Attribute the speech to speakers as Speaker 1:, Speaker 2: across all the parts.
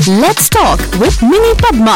Speaker 1: Let's talk with Mini Padma.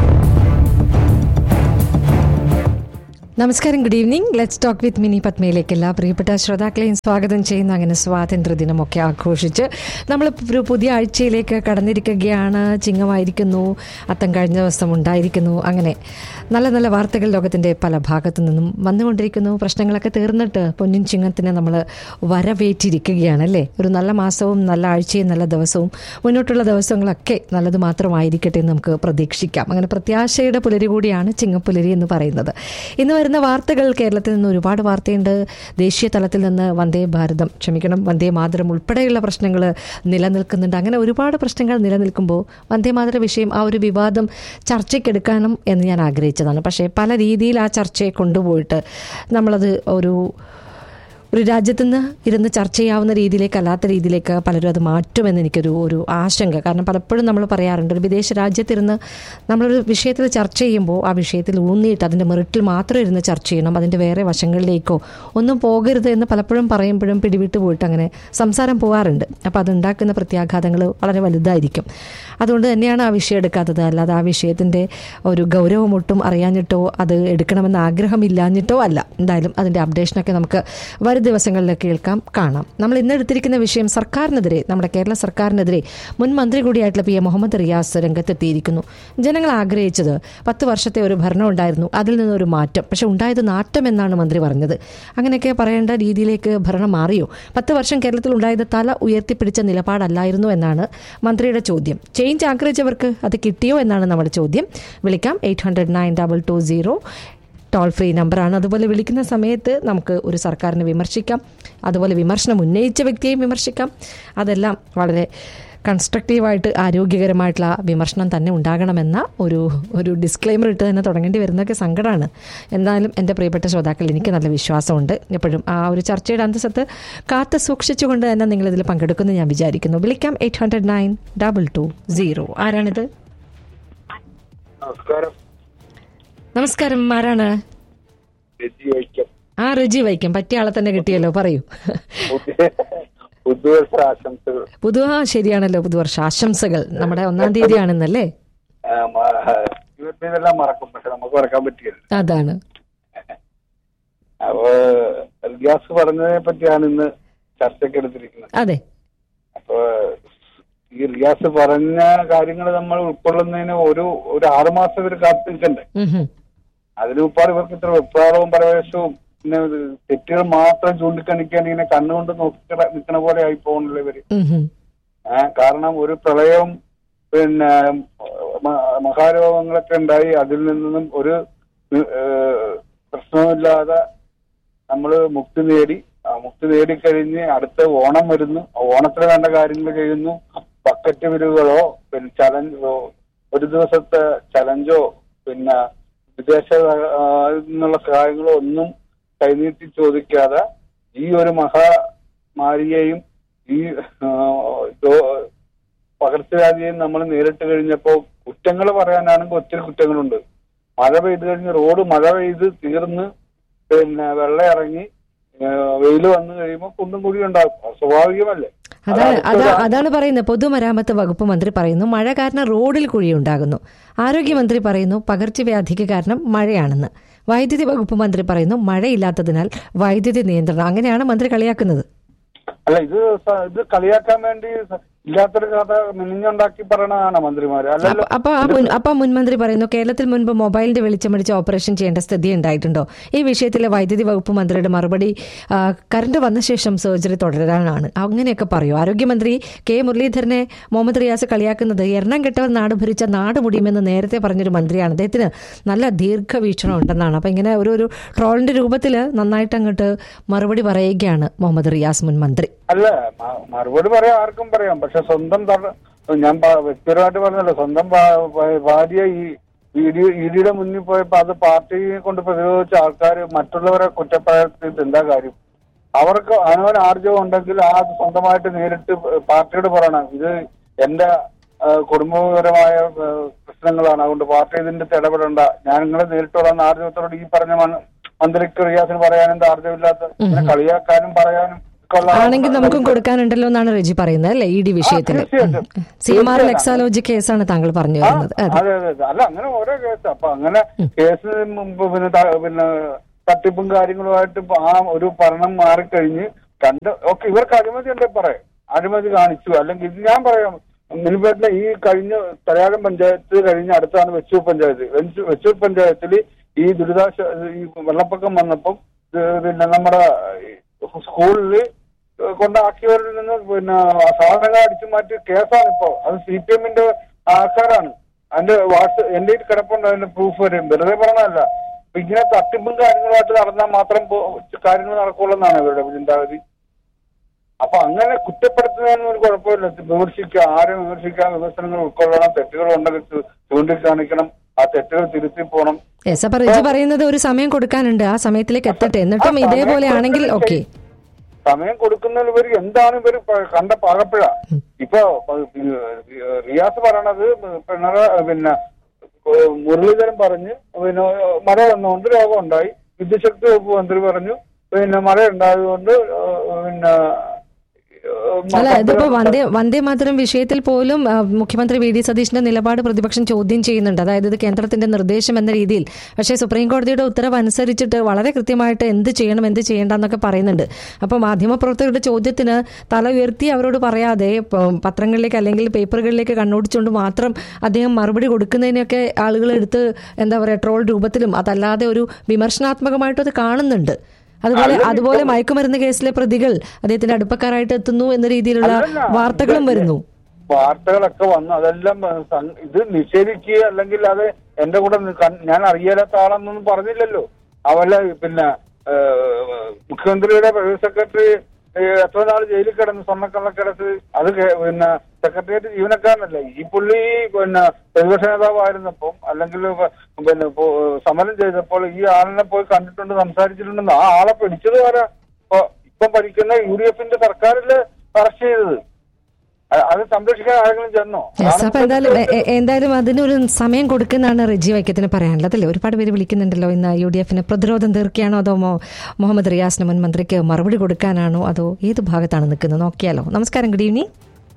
Speaker 2: നമസ്കാരം good evening let's talk with Mini പത്മയിലേക്ക് എല്ലാ പ്രിയപ്പെട്ട ശ്രോതാക്കളെയും സ്വാഗതം ചെയ്യുന്നു അങ്ങനെ സ്വാതന്ത്ര്യ ദിനമൊക്കെ ആഘോഷിച്ച് നമ്മൾ ഒരു പുതിയ ആഴ്ചയിലേക്ക് കടന്നിരിക്കുകയാണ് ചിങ്ങമായിരിക്കുന്നു അത്തം കഴിഞ്ഞ ദിവസം ഉണ്ടായിരിക്കുന്നു അങ്ങനെ നല്ല നല്ല വാർത്തകൾ ലോകത്തിൻ്റെ പല ഭാഗത്തു നിന്നും വന്നുകൊണ്ടിരിക്കുന്നു പ്രശ്നങ്ങളൊക്കെ തീർന്നിട്ട് പൊന്നിൻ ചിങ്ങത്തിന് നമ്മൾ വരവേറ്റിരിക്കുകയാണ് അല്ലേ ഒരു നല്ല മാസവും നല്ല ആഴ്ചയും നല്ല ദിവസവും മുന്നോട്ടുള്ള ദിവസങ്ങളൊക്കെ നല്ലത് മാത്രമായിരിക്കട്ടെ എന്ന് നമുക്ക് പ്രതീക്ഷിക്കാം അങ്ങനെ പ്രത്യാശയുടെ പുലരി കൂടിയാണ് ചിങ്ങപ്പുലരി എന്ന് പറയുന്നത് ഇന്ന് വരുന്ന വാർത്തകൾ കേരളത്തിൽ നിന്ന് ഒരുപാട് വാർത്തയുണ്ട് ദേശീയ തലത്തിൽ നിന്ന് വന്ദേ ഭാരതം ക്ഷമിക്കണം വന്ദേ മാതരം ഉൾപ്പെടെയുള്ള പ്രശ്നങ്ങൾ നിലനിൽക്കുന്നുണ്ട് അങ്ങനെ ഒരുപാട് പ്രശ്നങ്ങൾ നിലനിൽക്കുമ്പോൾ വന്ദേ മാതര വിഷയം ആ ഒരു വിവാദം ചർച്ചയ്ക്കെടുക്കണം എന്ന് ഞാൻ ആഗ്രഹിച്ചതാണ് പക്ഷേ പല രീതിയിൽ ആ ചർച്ചയെ കൊണ്ടുപോയിട്ട് നമ്മളത് ഒരു ഒരു രാജ്യത്ത് നിന്ന് ഇരുന്ന് ചർച്ച ചെയ്യാവുന്ന രീതിയിലേക്ക് അല്ലാത്ത രീതിയിലേക്ക് പലരും അത് മാറ്റുമെന്ന് എനിക്കൊരു ഒരു ആശങ്ക കാരണം പലപ്പോഴും നമ്മൾ പറയാറുണ്ട് ഒരു വിദേശ രാജ്യത്തിരുന്ന് നമ്മളൊരു വിഷയത്തിൽ ചർച്ച ചെയ്യുമ്പോൾ ആ വിഷയത്തിൽ ഊന്നിയിട്ട് അതിൻ്റെ മെറിറ്റിൽ മാത്രം ഇരുന്ന് ചർച്ച ചെയ്യണം അതിൻ്റെ വേറെ വശങ്ങളിലേക്കോ ഒന്നും പോകരുത് എന്ന് പലപ്പോഴും പറയുമ്പോഴും പിടിവിട്ട് പോയിട്ട് അങ്ങനെ സംസാരം പോകാറുണ്ട് അപ്പോൾ അതുണ്ടാക്കുന്ന പ്രത്യാഘാതങ്ങൾ വളരെ വലുതായിരിക്കും അതുകൊണ്ട് തന്നെയാണ് ആ വിഷയം എടുക്കാത്തത് അല്ലാതെ ആ വിഷയത്തിൻ്റെ ഒരു ഗൗരവം ഒട്ടും അറിയാഞ്ഞിട്ടോ അത് എടുക്കണമെന്ന് ആഗ്രഹമില്ലാഞ്ഞിട്ടോ അല്ല എന്തായാലും അതിൻ്റെ അപ്ഡേഷനൊക്കെ നമുക്ക് വരും ദിവസങ്ങളിൽ കേൾക്കാം കാണാം നമ്മൾ ഇന്ന് എടുത്തിരിക്കുന്ന വിഷയം സർക്കാരിനെതിരെ നമ്മുടെ കേരള സർക്കാരിനെതിരെ മുൻ മന്ത്രി കൂടിയായിട്ടുള്ള പി എ മുഹമ്മദ് റിയാസ് രംഗത്തെത്തിയിരിക്കുന്നു ജനങ്ങൾ ആഗ്രഹിച്ചത് പത്ത് വർഷത്തെ ഒരു ഭരണം ഉണ്ടായിരുന്നു അതിൽ നിന്നൊരു മാറ്റം പക്ഷെ ഉണ്ടായത് നാറ്റം എന്നാണ് മന്ത്രി പറഞ്ഞത് അങ്ങനെയൊക്കെ പറയേണ്ട രീതിയിലേക്ക് ഭരണം മാറിയോ പത്ത് വർഷം കേരളത്തിൽ ഉണ്ടായത് തല ഉയർത്തിപ്പിടിച്ച നിലപാടല്ലായിരുന്നു എന്നാണ് മന്ത്രിയുടെ ചോദ്യം ചേഞ്ച് ആഗ്രഹിച്ചവർക്ക് അത് കിട്ടിയോ എന്നാണ് നമ്മുടെ ചോദ്യം വിളിക്കാം eight hundred nine double two zero toll free നമ്പറാണ് അതുപോലെ വിളിക്കുന്ന സമയത്ത് നമുക്ക് ഒരു സർക്കാരിനെ വിമർശിക്കാം അതുപോലെ വിമർശനം ഉന്നയിച്ച വ്യക്തിയെയും വിമർശിക്കാം അതെല്ലാം വളരെ കൺസ്ട്രക്റ്റീവായിട്ട് ആരോഗ്യകരമായിട്ടുള്ള വിമർശനം തന്നെ ഉണ്ടാകണമെന്ന ഒരു ഒരു ഡിസ്ക്ലെയിമർ ഇട്ട് തന്നെ തുടങ്ങേണ്ടി വരുന്നതൊക്കെ സങ്കടമാണ് എന്നാലും എൻ്റെ പ്രിയപ്പെട്ട ശ്രോതാക്കൾ എനിക്ക് നല്ല വിശ്വാസമുണ്ട് എപ്പോഴും ആ ഒരു ചർച്ചയുടെ അന്തസ്സത്ത് കാത്ത് സൂക്ഷിച്ചുകൊണ്ട് തന്നെ നിങ്ങളിതിൽ പങ്കെടുക്കുമെന്ന് ഞാൻ വിചാരിക്കുന്നു വിളിക്കാം eight hundred nine double two zero ആരാണിത്
Speaker 3: നമസ്കാരം
Speaker 2: നമസ്കാരം ആരാണ്
Speaker 3: രജി വൈക്കം
Speaker 2: ആ റെജി വൈക്കം പറ്റിയ ആളെ തന്നെ കിട്ടിയല്ലോ പറയൂ
Speaker 3: പുതിയ പുതുവർഷ ആശംസകൾ
Speaker 2: പുതുവ ശരിയാണല്ലോ പുതുവർഷ ആശംസകൾ നമ്മുടെ ഒന്നാം തീയതിയാണെന്നല്ലേ
Speaker 3: ആ, മ- ഇവരുടെ ഇതെല്ലാം മറക്കും പക്ഷെ നമുക്ക് മറക്കാൻ പറ്റില്ല
Speaker 2: അതാണ്
Speaker 3: അപ്പൊ റിയാസ് പറഞ്ഞതിനെ പറ്റിയാണ് ഇന്ന് ചർച്ചയ്ക്ക് എടുത്തിരിക്കുന്നത്
Speaker 2: അതെ
Speaker 3: അപ്പൊ ഈ റിയാസ് പറഞ്ഞ കാര്യങ്ങൾ നമ്മൾ ഉൾക്കൊള്ളുന്നതിന് ഒരു ഒരു ആറുമാസം ഇവർ കാത്തു നിൽക്കണ്ടേ
Speaker 2: ഉം ഹും.
Speaker 3: അതിന് ഉപ്പാട് ഇവർക്ക് ഇത്ര വെപ്രാളവും പരവേശവും പിന്നെ ഇത് തെറ്റുകൾ മാത്രം ചൂണ്ടിക്കാണിക്കാൻ ഇങ്ങനെ കണ്ണുകൊണ്ട് നോക്കി നിൽക്കണ പോലെ ആയി പോകുന്നില്ല ഇവര്
Speaker 2: ഉം ഹും.
Speaker 3: ആ, കാരണം ഒരു പ്രളയവും പിന്നെ മ- മഹാരോഗങ്ങളൊക്കെ ഉണ്ടായി അതിൽ നിന്നും ഒരു ഏഹ്, പ്രശ്നവുമില്ലാതെ നമ്മൾ മുക്തി നേടി ആ മുക്തി നേടിക്കഴിഞ്ഞ് അടുത്ത ഓണം വരുന്നു ആ ഓണത്തിന് വേണ്ട കാര്യങ്ങൾ ചെയ്യുന്നു ബക്കറ്റ് വിരുകളോ പിന്നെ ചലഞ്ചോ ഒരു ദിവസത്തെ ചലഞ്ചോ പിന്നെ വിദേശ ആ, നിന്നുള്ള സഹായങ്ങളോ ഒന്നും കൈനീട്ടി ചോദിക്കാതെ ഈ ഒരു മഹാമാരിയെയും ഈ ആ, ദോ- പകർച്ചവ്യാധിയെയും നമ്മൾ നേരിട്ട് കഴിഞ്ഞപ്പോൾ കുറ്റങ്ങൾ പറയാനാണെങ്കിൽ ഒത്തിരി കുറ്റങ്ങളുണ്ട് മഴ പെയ്ത് കഴിഞ്ഞ് റോഡ് മഴ പെയ്ത് തീർന്ന് പിന്നെ വെള്ളം ഇറങ്ങി വെയിൽ വന്നു കഴിയുമ്പോൾ കുണ്ടും കുഴി ഉണ്ടാകും അത് സ്വാഭാവികമല്ലേ
Speaker 2: അതാണ്
Speaker 3: അത്
Speaker 2: അതാ
Speaker 3: അടുത്ത
Speaker 2: അതാണ് പറയുന്നത് പൊതുമരാമത്ത് വകുപ്പ് മന്ത്രി പറയുന്നു മഴ കാരണം റോഡിൽ കുഴിയുണ്ടാകുന്നു ആരോഗ്യമന്ത്രി പറയുന്നു പകർച്ചവ്യാധിക്ക് കാരണം മഴയാണെന്ന് വൈദ്യുതി വകുപ്പ് മന്ത്രി പറയുന്നു മഴയില്ലാത്തതിനാൽ വൈദ്യുതി നിയന്ത്രണം അങ്ങനെയാണ് മന്ത്രി കളിയാക്കുന്നത്
Speaker 3: അല്ല ഇത് സ- ഇത് കളിയാക്കാൻ വേണ്ടി സ- ഇല്ലാത്തൊരു കഥ മിനിഞ്ഞുണ്ടാക്കി പറയണതാണ് മന്ത്രിമാര് അല്ലല്ലോ
Speaker 2: അപ്പൊ ആ മുൻ അപ്പൊ മുൻമന്ത്രി പറയുന്നു കേരളത്തിൽ മുൻപ് മൊബൈലിന്റെ വെളിച്ചമടിച്ച് ഓപ്പറേഷൻ ചെയ്യേണ്ട സ്ഥിതി ഉണ്ടായിട്ടുണ്ടോ ഈ വിഷയത്തിലെ വൈദ്യുതി വകുപ്പ് മന്ത്രിയുടെ മറുപടി ആ, കറണ്ട് വന്ന ശേഷം സർജറി തുടരാനാണ് അങ്ങനെയൊക്കെ പറയൂ ആരോഗ്യമന്ത്രി കെ മുരളീധരനെ മുഹമ്മദ് റിയാസ് കളിയാക്കുന്നത് എണ്ണം കെട്ടവർ നാട് ഭരിച്ച നാട് മുടിയുമെന്ന് നേരത്തെ പറഞ്ഞൊരു മന്ത്രിയാണ് അദ്ദേഹത്തിന് നല്ല ദീർഘവീക്ഷണം ഉണ്ടെന്നാണ് അപ്പൊ ഇങ്ങനെ ഒരു ഒരു ട്രോളിന്റെ രൂപത്തിൽ നന്നായിട്ട് അങ്ങോട്ട് മറുപടി പറയുകയാണ് മുഹമ്മദ് റിയാസ് മുൻ മന്ത്രി
Speaker 3: അല്ല മ- മറുപടി പറയാം ആർക്കും പറയാം പക്ഷെ സ്വന്തം തട- ഞാൻ പ- വ്യക്തിപരമായിട്ട് പറഞ്ഞല്ലോ സ്വന്തം ഭാ- ഭാ- ഭാര്യ ഈ ഇഡി ഇഡിയുടെ മുന്നിൽ പോയപ്പോ അത് പാർട്ടിയെ കൊണ്ട് പ്രതിരോധിച്ച ആൾക്കാർ മറ്റുള്ളവരെ കുറ്റപ്പെടുത്തിയിട്ട് എന്താ കാര്യം അവർക്ക് അനുവൻ ആർജവം ഉണ്ടെങ്കിൽ ആ അത് സ്വന്തമായിട്ട് നേരിട്ട് പാർട്ടിയോട് പറയണം ഇത് എന്റെ ആ, കുടുംബപരമായ ആ, പ്രശ്നങ്ങളാണ് അതുകൊണ്ട് പാർട്ടി ഇതിന്റെ അടുത്ത് ഇടപെടണ്ട ഞാൻ നിങ്ങളെ നേരിട്ട് പറയാൻ ആർജവത്തോട് ഈ പറഞ്ഞ മന്ത്രിക്ക് റിയാസിന് പറയാൻ എന്താ ആർജവമില്ലാത്ത ഇങ്ങനെ കളിയാക്കാനും പറയാനും ഉൾക്കൊള്ളാൻ
Speaker 2: ആണെങ്കിൽ നമുക്കും കൊടുക്കാനുണ്ടല്ലോ എന്നാണ് റെജി പറയുന്നത് അല്ലേ ഇ ഡി വിഷയത്തിൽ
Speaker 3: തീർച്ചയായിട്ടും.
Speaker 2: സി എം ആർ ലെക്സാലോജി കേസാണ് താങ്കൾ പറഞ്ഞു
Speaker 3: ആ,
Speaker 2: വരുന്നത് അതെ
Speaker 3: അതെ അതെ അതെ. അല്ല അങ്ങനെ ഓരോ കേസ് അപ്പൊ അങ്ങനെ കേസ് മുമ്പ് പിന്നെ ത- പിന്നെ തട്ടിപ്പും കാര്യങ്ങളുമായിട്ട് ഇപ്പൊ ആ ഒരു ഭരണം മാറിക്കഴിഞ്ഞ് കണ്ട് ഓക്കെ ഇവർക്ക് അഴിമതി ഉണ്ടെ പറയാം അഴിമതി കാണിച്ചു അല്ലെങ്കിൽ ഇത് ഞാൻ പറയാം മുൻപേറ്റിലെ ഈ കഴിഞ്ഞ തലയാകം പഞ്ചായത്ത് കഴിഞ്ഞ അടുത്താണ് വെച്ചൂർ പഞ്ചായത്ത് വെച്ചു- വെച്ചൂർ പഞ്ചായത്തിൽ ഈ ദുരിതാശ ഈ വെള്ളപ്പൊക്കം വന്നപ്പം ഇത് പിന്നെ നമ്മുടെ സ്കൂളിൽ കൊണ്ടാക്കിയവരിൽ നിന്ന് പിന്നെ സാധനങ്ങൾ അടിച്ചു മാറ്റി കേസാണ് ഇപ്പോ അത് സി പി എമ്മിന്റെ ആൾക്കാരാണ് അതിന്റെ വാട്സ് എന്റെ കയ്യിൽ കിടപ്പുണ്ട് അതിന്റെ പ്രൂഫ് വരും വെറുതെ പറഞ്ഞതല്ല അപ്പൊ ഇങ്ങനെ തട്ടിപ്പും കാര്യങ്ങളുമായിട്ട് നടന്നാൽ മാത്രം പോ- കാര്യങ്ങൾ നടക്കുള്ളൂ എന്നാണ് ഇവരുടെ ചിന്താഗതി അപ്പൊ അങ്ങനെ കുറ്റപ്പെടുത്തുന്നതിന് ഒരു കുഴപ്പമില്ല വിമർശിക്കുക ആരും വിമർശിക്കാൻ വിമർശനങ്ങൾ ഉൾക്കൊള്ളണം തെറ്റുകൾ ഉണ്ടെങ്കിൽ ചൂ- ചൂണ്ടിക്കാണിക്കണം ആ തെറ്റുകൾ തിരുത്തി പോകണം
Speaker 2: യെസ് അപ്പൊ റെജി പറയുന്നത് ഒരു സമയം കൊടുക്കാനുണ്ട് ആ സമയത്തിലേക്ക് എത്തട്ടെ എന്നിട്ടും
Speaker 3: ആ,
Speaker 2: ഇതേപോലെ
Speaker 3: സമയം
Speaker 2: ആണെങ്കിൽ ഓക്കെ
Speaker 3: കൊടുക്കുന്നതിൽ സമയം കൊടുക്കുന്നതിൽ ഇവർ എന്താണ് ഇവർ കണ്ട പാകപ്പിഴ ഇപ്പൊ റിയാസ് പറയണത് പിണറ പിന്നെ മുരളീധരൻ പറഞ്ഞ് പിന്നെ മഴ വന്നുകൊണ്ട് രോഗം ഉണ്ടായി വിദ്യുശക്തി വകുപ്പ് മന്ത്രി പറഞ്ഞു പിന്നെ മഴ ഉണ്ടായതുകൊണ്ട് പിന്നെ
Speaker 2: അല്ല ഇതിപ്പോ വന്ദേ വന്ദേ മാതരം വിഷയത്തിൽ പോലും ആ, മുഖ്യമന്ത്രി വി ഡി സതീഷിന്റെ നിലപാട് പ്രതിപക്ഷം ചോദ്യം ചെയ്യുന്നുണ്ട് അതായത് ഇത് കേന്ദ്രത്തിന്റെ നിർദ്ദേശം എന്ന രീതിയിൽ പക്ഷേ സുപ്രീം കോടതിയുടെ ഉത്തരവ് അനുസരിച്ചിട്ട് വളരെ കൃത്യമായിട്ട് എന്ത് ചെയ്യണം എന്ത് ചെയ്യേണ്ട എന്നൊക്കെ പറയുന്നുണ്ട് അപ്പോൾ മാധ്യമപ്രവർത്തകരുടെ ചോദ്യത്തിന് തല ഉയർത്തി അവരോട് പറയാതെ ഇപ്പൊ പത്രങ്ങളിലേക്ക് അല്ലെങ്കിൽ പേപ്പറുകളിലേക്ക് കണ്ണോടിച്ചുകൊണ്ട് മാത്രം അദ്ദേഹം മറുപടി കൊടുക്കുന്നതിനൊക്കെ ആളുകൾ എടുത്ത് എന്താ പറയുക ട്രോൾ രൂപത്തിലും അതല്ലാതെ ഒരു വിമർശനാത്മകമായിട്ടും അത് കാണുന്നുണ്ട് അതുപോലെ അതുപോലെ മയക്കുമരുന്ന് കേസിലെ പ്രതികൾ അദ്ദേഹത്തിന്റെ അടുപ്പക്കാരായിട്ട് എത്തുന്നു എന്ന രീതിയിലുള്ള
Speaker 3: അല്ലല്ല,
Speaker 2: വാർത്തകളും
Speaker 3: ഇത്
Speaker 2: വരുന്നു
Speaker 3: വാർത്തകളൊക്കെ വന്നു അതെല്ലാം ഏഹ്, സം- ഇത് നിഷേധിക്കുക അല്ലെങ്കിൽ അത് എന്റെ കൂടെ നിൽക്കാൻ- ഞാൻ അറിയാത്ത ആളെന്നൊന്നും പറഞ്ഞില്ലല്ലോ അവല്ല പിന്നെ ഏഹ്, മുഖ്യമന്ത്രിയുടെ പ്രൈവറ്റ് സെക്രട്ടറി ഏഹ്, എത്ര നാൾ ജയിലിൽ കിടന്ന് സ്വർണ്ണക്കള്ളക്കിടത്ത് അത് കേ- പിന്നെ സെക്രട്ടേറിയറ്റ് ജീവനക്കാരനല്ലേ ഈ പുള്ളി പിന്നെ പ്രതിപക്ഷ നേതാവായിരുന്നപ്പം അല്ലെങ്കിൽ പ- പിന്നെ പോ- സമരം ചെയ്തപ്പോൾ ഈ ആളിനെ പോയി കണ്ടിട്ടുണ്ട് സംസാരിച്ചിട്ടുണ്ടെന്ന് ആ ആളെ പിടിച്ചത് ആരാ ഇപ്പൊ ഇപ്പം ഭരിക്കുന്ന യു ഡി എഫിന്റെ സർക്കാരില് അറസ്റ്റ് ചെയ്തത് അ- അത് സംരക്ഷിക്കാൻ ആരെങ്കിലും ചെന്നോ
Speaker 2: യെസ് അപ്പൊ എന്തായാലും എ- എ- എന്തായാലും അതിനൊരു സമയം കൊടുക്കുന്നതാണ് റെജി വൈക്കത്തിന് പറയാനുള്ളത് അല്ലേ ഒരുപാട് പേര് വിളിക്കുന്നുണ്ടല്ലോ ഇന്ന് യു ഡി എഫിന് പ്രതിരോധം തീർക്കുകയാണോ അതോ മോ- മുഹമ്മദ് റിയാസിന് മുൻ മന്ത്രിക്ക് മറുപടി കൊടുക്കാനാണോ അതോ ഏത് ഭാഗത്താണ് നിൽക്കുന്നത് നോക്കിയാലോ നമസ്കാരം ഗുഡ് ഈവനിങ്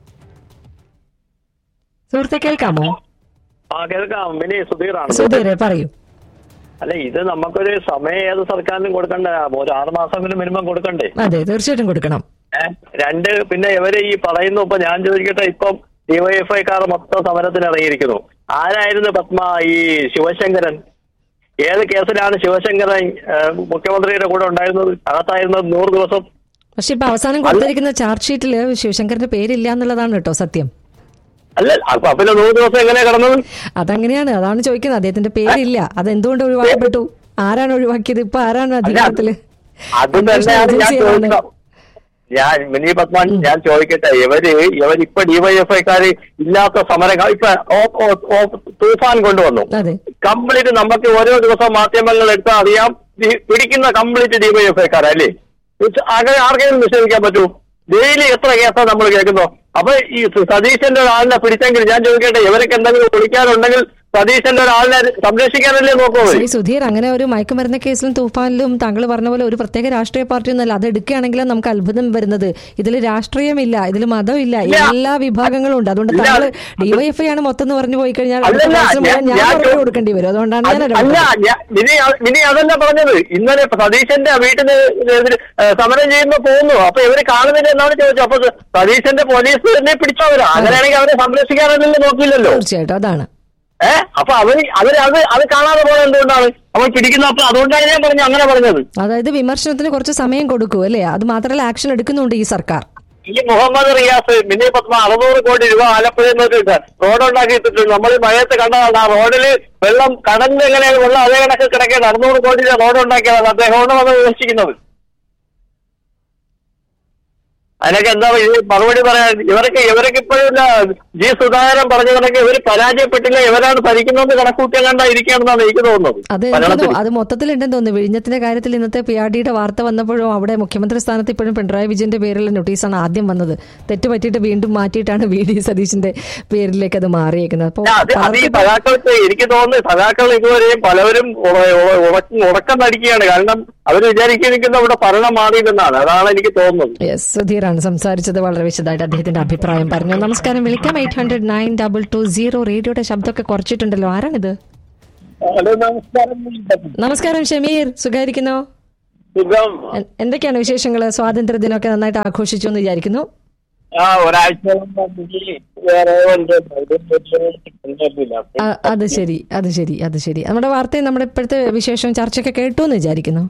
Speaker 2: സുഹൃത്തെ കേൾക്കാമോ
Speaker 4: ആ കേൾക്കാം മിനി സുധീറാണ്
Speaker 2: സുധീരെ പറയൂ
Speaker 4: അല്ല ഇത് നമുക്കൊരു സമയം ഏത് സർക്കാരിനും കൊടുക്കണ്ടേ ഒരു ആറ് മാസമെങ്കിലും മിനിമം കൊടുക്കണ്ടേ
Speaker 2: അതെ തീർച്ചയായിട്ടും കൊടുക്കണം
Speaker 4: ഏ? രണ്ട് പിന്നെ ഇവര് ഈ പറയുന്നു ഇപ്പൊ ഞാൻ ചോദിക്കട്ടെ ഇപ്പം ഡിവൈഎഫ്ഐക്കാർ മൊത്തം സമരത്തിന് ഇറങ്ങിയിരിക്കുന്നു ആരായിരുന്നു പത്മ ഈ ശിവശങ്കരൻ ഏത് കേസിലാണ് ശിവശങ്കരൻ ഏ, മുഖ്യമന്ത്രിയുടെ കൂടെ ഉണ്ടായിരുന്നത് അകത്തായിരുന്നത് നൂറ് ദിവസം
Speaker 2: പക്ഷെ ഇപ്പൊ അവസാനം കൊടുത്തിരിക്കുന്ന ചാർജ് ഷീറ്റില് ശിവശങ്കറിന്റെ പേരില്ല എന്നുള്ളതാണ് കേട്ടോ സത്യം
Speaker 4: അല്ല അപ്പൊ പിന്നെ നൂറ് ദിവസം എങ്ങനെയാ കിടന്നത്
Speaker 2: അതങ്ങനെയാണ് അതാണ് ചോദിക്കുന്നത് അദ്ദേഹത്തിന്റെ പേരില്ല അത് എന്തുകൊണ്ട് ഒഴിവാക്കപ്പെട്ടു ആരാണ് ഒഴിവാക്കിയത് ഇപ്പൊ ആരാണ് അധികാരത്തില്
Speaker 4: അത്
Speaker 2: അന്വേഷണ
Speaker 4: തന്നെയാണ് ഞാൻ
Speaker 2: ഏജൻസിയാണ്.
Speaker 4: ചോദിക്കുന്നത് ഞാൻ മിനി പത്മാൻ ഞാൻ ചോദിക്കട്ടെ ഇവര് ഇവരിപ്പൊ ഡിവൈഎഫ്ഐക്കാര് ഇല്ലാത്ത സമരം ഇപ്പൊ ഓ- ഓ- ഓ- തൂഫാൻ കൊണ്ടുവന്നു
Speaker 2: അതെ
Speaker 4: കംപ്ലീറ്റ് നമുക്ക് ഓരോ ദിവസം മാധ്യമങ്ങൾ എടുത്താൽ അറിയാം ഈ പിടിക്കുന്ന കംപ്ലീറ്റ് ഡിവൈഎഫ്ഐക്കാരല്ലേ അങ്ങനെ ആർക്കെങ്കിലും നിഷേധിക്കാൻ പറ്റൂ ഡെയിലി എത്ര കേസാണ് നമ്മൾ കേൾക്കുന്നു അപ്പൊ ഈ സതീശന്റെ ഒരാളിനെ പിടിച്ചെങ്കിൽ ഞാൻ ചോദിക്കട്ടെ ഇവരൊക്കെ എന്തെങ്കിലും വിളിക്കാനുണ്ടെങ്കിൽ സതീശന്റെ ഒരാളിനെ സംരക്ഷിക്കാനല്ലേ നോക്കുമോ
Speaker 2: ശ്രീ സുധീർ അങ്ങനെ ഒരു മയക്കുമരുന്ന് കേസിലും തൂഫാനിലും താങ്കൾ പറഞ്ഞ പോലെ ഒരു പ്രത്യേക രാഷ്ട്രീയ പാർട്ടി ഒന്നല്ല അത് എടുക്കുകയാണെങ്കിൽ നമുക്ക് അത്ഭുതം വരുന്നത് ഇതിൽ രാഷ്ട്രീയമില്ല ഇതിൽ മതമില്ല
Speaker 4: ഇല്ല.
Speaker 2: എല്ലാ വിഭാഗങ്ങളും ഉണ്ട് അതുകൊണ്ട്
Speaker 4: ഇല്ല.
Speaker 2: താങ്കൾ ഡിവൈഎഫ്ഐ ആണ് മൊത്തം എന്ന് പറഞ്ഞു പോയി കഴിഞ്ഞാൽ അടുത്ത
Speaker 4: അല്ലല്ല,
Speaker 2: പ്രാവശ്യം
Speaker 4: ഞാൻ-
Speaker 2: ഞാൻ
Speaker 4: ഞാൻ
Speaker 2: മറുപടി
Speaker 4: ചോ-
Speaker 2: കൊടുക്കേണ്ടി വരും അതുകൊണ്ടാണ് ഞാൻ
Speaker 4: അത് അല്ല
Speaker 2: ഇടപെട്ടത്.
Speaker 4: ഞാൻ- മിനി അ- മിനി അതല്ല പറഞ്ഞത് ഇന്നലെ സതീശന്റെ വീട്ടിന് എതിരെ ഏ, സമരം ചെയ്യുമ്പോ പോകുന്നു അപ്പൊ ഇവര് കാണുന്നില്ല എന്നാണ് ചോദിച്ചത് അപ്പൊ സതീശന്റെ പോലീസ് തന്നെ പിടിച്ചവരാ അങ്ങനെയാണെങ്കിൽ അവരെ സംരക്ഷിക്കാനല്ലേ നോക്കില്ലല്ലോ
Speaker 2: തീർച്ചയായിട്ടും അതാണ്
Speaker 4: ഏഹ് അപ്പൊ അവര് അവര് അത് അത് കാണാതെ പോലെ എന്തുകൊണ്ടാണ് അവൻ പിടിക്കുന്ന അപ്പൊ അതുകൊണ്ടാണ് ഞാൻ പറഞ്ഞു അങ്ങനെ പറഞ്ഞത്
Speaker 2: അതായത് വിമർശനത്തിന് കുറച്ച് സമയം കൊടുക്കൂ അല്ലേ അത് മാത്രമല്ല ആക്ഷൻ എടുക്കുന്നുണ്ട് ഈ സർക്കാർ
Speaker 4: ഈ മുഹമ്മദ് റിയാസ് മിനി പത്മ അറുന്നൂറ് കോടി രൂപ ആലപ്പുഴയിൽ നോക്കിയിട്ട് റോഡ് ഉണ്ടാക്കിയിട്ടുണ്ട് നമ്മൾ ഈ മഴയത്ത് കണ്ടതാണ് ആ റോഡിൽ വെള്ളം കടലിൽ എങ്ങനെയാണ് വെള്ളം അതേ കണക്ക് കിടക്കേണ്ട അറുന്നൂറ് കോടി രൂപ റോഡ് ഉണ്ടാക്കിയതാണ് അദ്ദേഹമാണ് വന്ന് വിമർശിക്കുന്നത് അതിനൊക്കെ എന്താ ഇത് മറുപടി പറയാൻ ഇവരൊക്കെ ഇവരൊക്കെ ഇപ്പോഴും ഇല്ല ജി സുധാകരൻ പറഞ്ഞ കണക്ക് ഇവർ പരാജയപ്പെട്ടില്ല ഇവരാണ് ഭരിക്കുന്നത് കണക്കൂട്ടിയ കണ്ടായിരിക്കുകയാണെന്നാണ് എനിക്ക് തോന്നുന്നത്
Speaker 2: അത് എനിക്ക്
Speaker 4: ഭരണത്തിൽ.
Speaker 2: തോന്നുന്നു- അത് മൊത്തത്തിലുണ്ടെന്ന് തോന്നുന്നു വിഴിഞ്ഞത്തിന്റെ കാര്യത്തിൽ ഇന്നത്തെ പി ആർ ഡിയുടെ വാർത്ത വന്നപ്പോഴും അവിടെ മുഖ്യമന്ത്രി സ്ഥാനത്ത് ഇപ്പോഴും പിണറായി വിജയന്റെ പേരിലുള്ള നോട്ടീസാണ് ആദ്യം വന്നത് തെറ്റ് പറ്റിയിട്ട് വീണ്ടും മാറ്റിയിട്ടാണ് വി ഡി സതീശന്റെ പേരിലേക്ക് അത് മാറിയേക്കുന്നത് അപ്പോൾ
Speaker 4: അത് അത് ഈ
Speaker 2: പലർക്കും
Speaker 4: സഖാക്കൾക്ക് എനിക്ക് തോന്നുന്നു സഖാക്കൾ ഇതുവരെയും പലവരും ഉറ- ഉറ- ഉറക്കം ഉറക്കം നടിക്കുകയാണ് കാരണം അവർ വിചാരിക്കുന്ന ഇവിടെ ഭരണം മാറിയില്ലെന്നാണ് അതാണ് എനിക്ക് തോന്നുന്നത്
Speaker 2: യെസ് സുധീറാണ് സംസാരിച്ചത് വളരെ വിശദമായിട്ട് അദ്ദേഹത്തിന്റെ അഭിപ്രായം പറഞ്ഞു നമസ്കാരം വിളിക്കാം eight hundred nine double two zero റേഡിയോയുടെ ശബ്ദമൊക്കെ കുറച്ചിട്ടുണ്ടല്ലോ ആരാണിത്
Speaker 4: ഹലോ നമസ്കാരം
Speaker 2: നമസ്കാരം ഷമീർ സുഖായിരിക്കുന്നോ
Speaker 4: സുഖം
Speaker 2: എ- എന്തൊക്കെയാണ് വിശേഷങ്ങൾ സ്വാതന്ത്ര്യ ദിനമൊക്കെ നന്നായിട്ട് ആഘോഷിച്ചു എന്ന് വിചാരിക്കുന്നു
Speaker 4: ആ ഒരാഴ്ച വേറെ ഉണ്ടായിരുന്നില്ല
Speaker 2: ആ, അത് ശരി അത് ശരി അത് ശരി നമ്മുടെ വാർത്തയും നമ്മുടെ ഇപ്പോഴത്തെ വിശേഷവും ചർച്ചയൊക്കെ കേട്ടു എന്ന് വിചാരിക്കുന്നു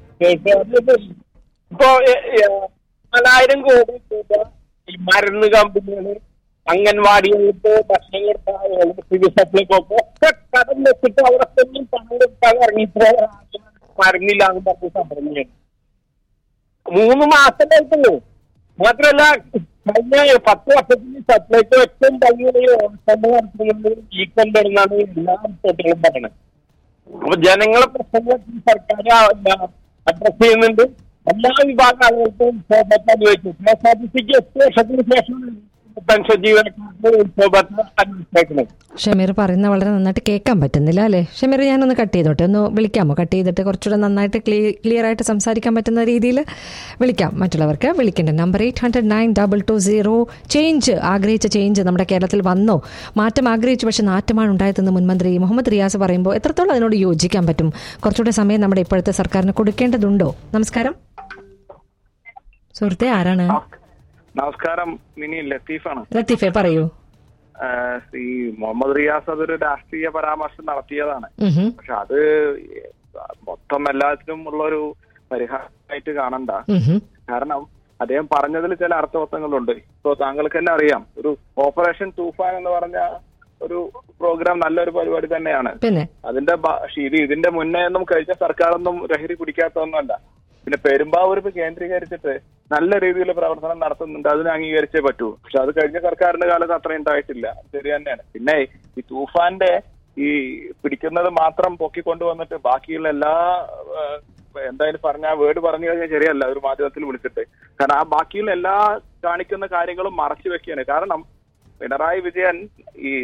Speaker 4: ഇപ്പൊ നാലായിരം കോടി രൂപ ഈ മരുന്ന് കമ്പനികള് അംഗൻവാടികൾക്ക് ഭക്ഷണം കൊടുക്കാൻ സിവിൽ സപ്ലൈക്കൊക്കെ ഒക്കെ കടം വെച്ചിട്ട് അവിടെ തന്നെ പണം കൊടുക്കാൻ ഇറങ്ങിയിട്ട് മരുന്നില്ല എന്ന് പറഞ്ഞ് സമരം ചെയ്യണം മൂന്ന് മാസമായിട്ടുള്ളൂ മാത്രമല്ല കഴിഞ്ഞ പത്ത് വർഷത്തിൽ സപ്ലൈക്കോ ഏറ്റവും ഭംഗിയായി ഓണസമ്മ നടത്തുന്നത് ഈ കൊണ്ടുവരുന്നതാണ് എല്ലാ റിപ്പോർട്ടുകളും പറയുന്നത് അപ്പൊ ജനങ്ങളെ പ്രശ്നങ്ങൾ സർക്കാർ അഡ്രസ് ചെയ്യുന്നുണ്ട് എല്ലാ വിഭാഗം ആളുകൾക്കും ഉത്സവബത്ത അനുഭവിച്ചു കെ എസ് ആർ ടി സിക്ക് എട്ട് വർഷത്തിന് ശേഷം പെൻഷൻ ജീവനക്കാർക്ക് ഉത്സവബത്ത അനുഭവിച്ചേക്കുന്നത്
Speaker 2: ഷമീർ പറയുന്ന വളരെ നന്നായിട്ട് കേൾക്കാൻ പറ്റുന്നില്ല അല്ലേ ഷമീർ ഞാനൊന്ന് കട്ട് ചെയ്തോട്ടെ ഒന്ന് വിളിക്കാമോ കട്ട് ചെയ്തിട്ട് കുറച്ചുകൂടെ നന്നായിട്ട് ക്ലിയർ ആയിട്ട് സംസാരിക്കാൻ പറ്റുന്ന രീതിയിൽ വിളിക്കാം മറ്റുള്ളവർക്ക് വിളിക്കേണ്ട number eight hundred nine double two zero change ആഗ്രഹിച്ച ചേഞ്ച് നമ്മുടെ കേരളത്തിൽ വന്നോ മാറ്റം ആഗ്രഹിച്ചു പക്ഷേ നാറ്റമാണ് ഉണ്ടായതെന്ന് മുൻമന്ത്രി മുഹമ്മദ് റിയാസ് പറയുമ്പോൾ എത്രത്തോളം അതിനോട് യോജിക്കാൻ പറ്റും കുറച്ചുകൂടെ സമയം നമ്മുടെ ഇപ്പോഴത്തെ സർക്കാരിന് കൊടുക്കേണ്ടതുണ്ടോ നമസ്കാരം സുഹൃത്തെ ആരാണ്
Speaker 3: നമസ്കാരം മിനി ലത്തീഫാണ്
Speaker 2: ലത്തീഫെ പറയൂ
Speaker 3: ആഹ് ഈ മുഹമ്മദ് റിയാസ് അതൊരു രാഷ്ട്രീയ പരാമർശം നടത്തിയതാണ്
Speaker 2: ഉം ഹും.
Speaker 3: പക്ഷെ അത് മൊത്തം എല്ലാത്തിനും ഉള്ള ഒരു പരിഹാരമായിട്ട് കാണണ്ട
Speaker 2: ഉം ഹും.
Speaker 3: കാരണം അദ്ദേഹം പറഞ്ഞതിൽ ചില അർത്ഥവത്തങ്ങളുണ്ട് ഇപ്പൊ താങ്കൾക്ക് തന്നെ അറിയാം ഒരു ഓപ്പറേഷൻ തൂഫാൻ എന്ന് പറഞ്ഞ ഒരു പ്രോഗ്രാം നല്ലൊരു പരിപാടി തന്നെയാണ്
Speaker 2: പിന്നെ
Speaker 3: അതിന്റെ ബ- പക്ഷേ ഇത് ഇതിന്റെ മുന്നേ ഒന്നും കഴിഞ്ഞ സർക്കാരൊന്നും ലഹരി പിടിക്കാത്തതൊന്നുമല്ല പിന്നെ പെരുമ്പാവൂർ ഇപ്പൊ കേന്ദ്രീകരിച്ചിട്ട് നല്ല രീതിയിൽ പ്രവർത്തനം നടത്തുന്നുണ്ട് അതിനെ അംഗീകരിച്ചേ പറ്റൂ പക്ഷെ അത് കഴിഞ്ഞ സർക്കാരിന്റെ കാലത്ത് അത്ര ഉണ്ടായിട്ടില്ല ശരി തന്നെയാണ് പിന്നെ ഈ തൂഫാന്റെ ഈ പിടിക്കുന്നത് മാത്രം പൊക്കിക്കൊണ്ടുവന്നിട്ട് ബാക്കിയുള്ള എല്ലാ ഏഹ്, എന്തായാലും പറഞ്ഞ ആ വേർഡ് പറഞ്ഞു കഴിഞ്ഞാൽ ശരിയല്ല ഒരു മാധ്യമത്തിൽ വിളിച്ചിട്ട് കാരണം ആ ബാക്കിയുള്ള എല്ലാ കാണിക്കുന്ന കാര്യങ്ങളും മറച്ചു വെക്കുകയാണ് കാരണം പിണറായി വിജയൻ ഈ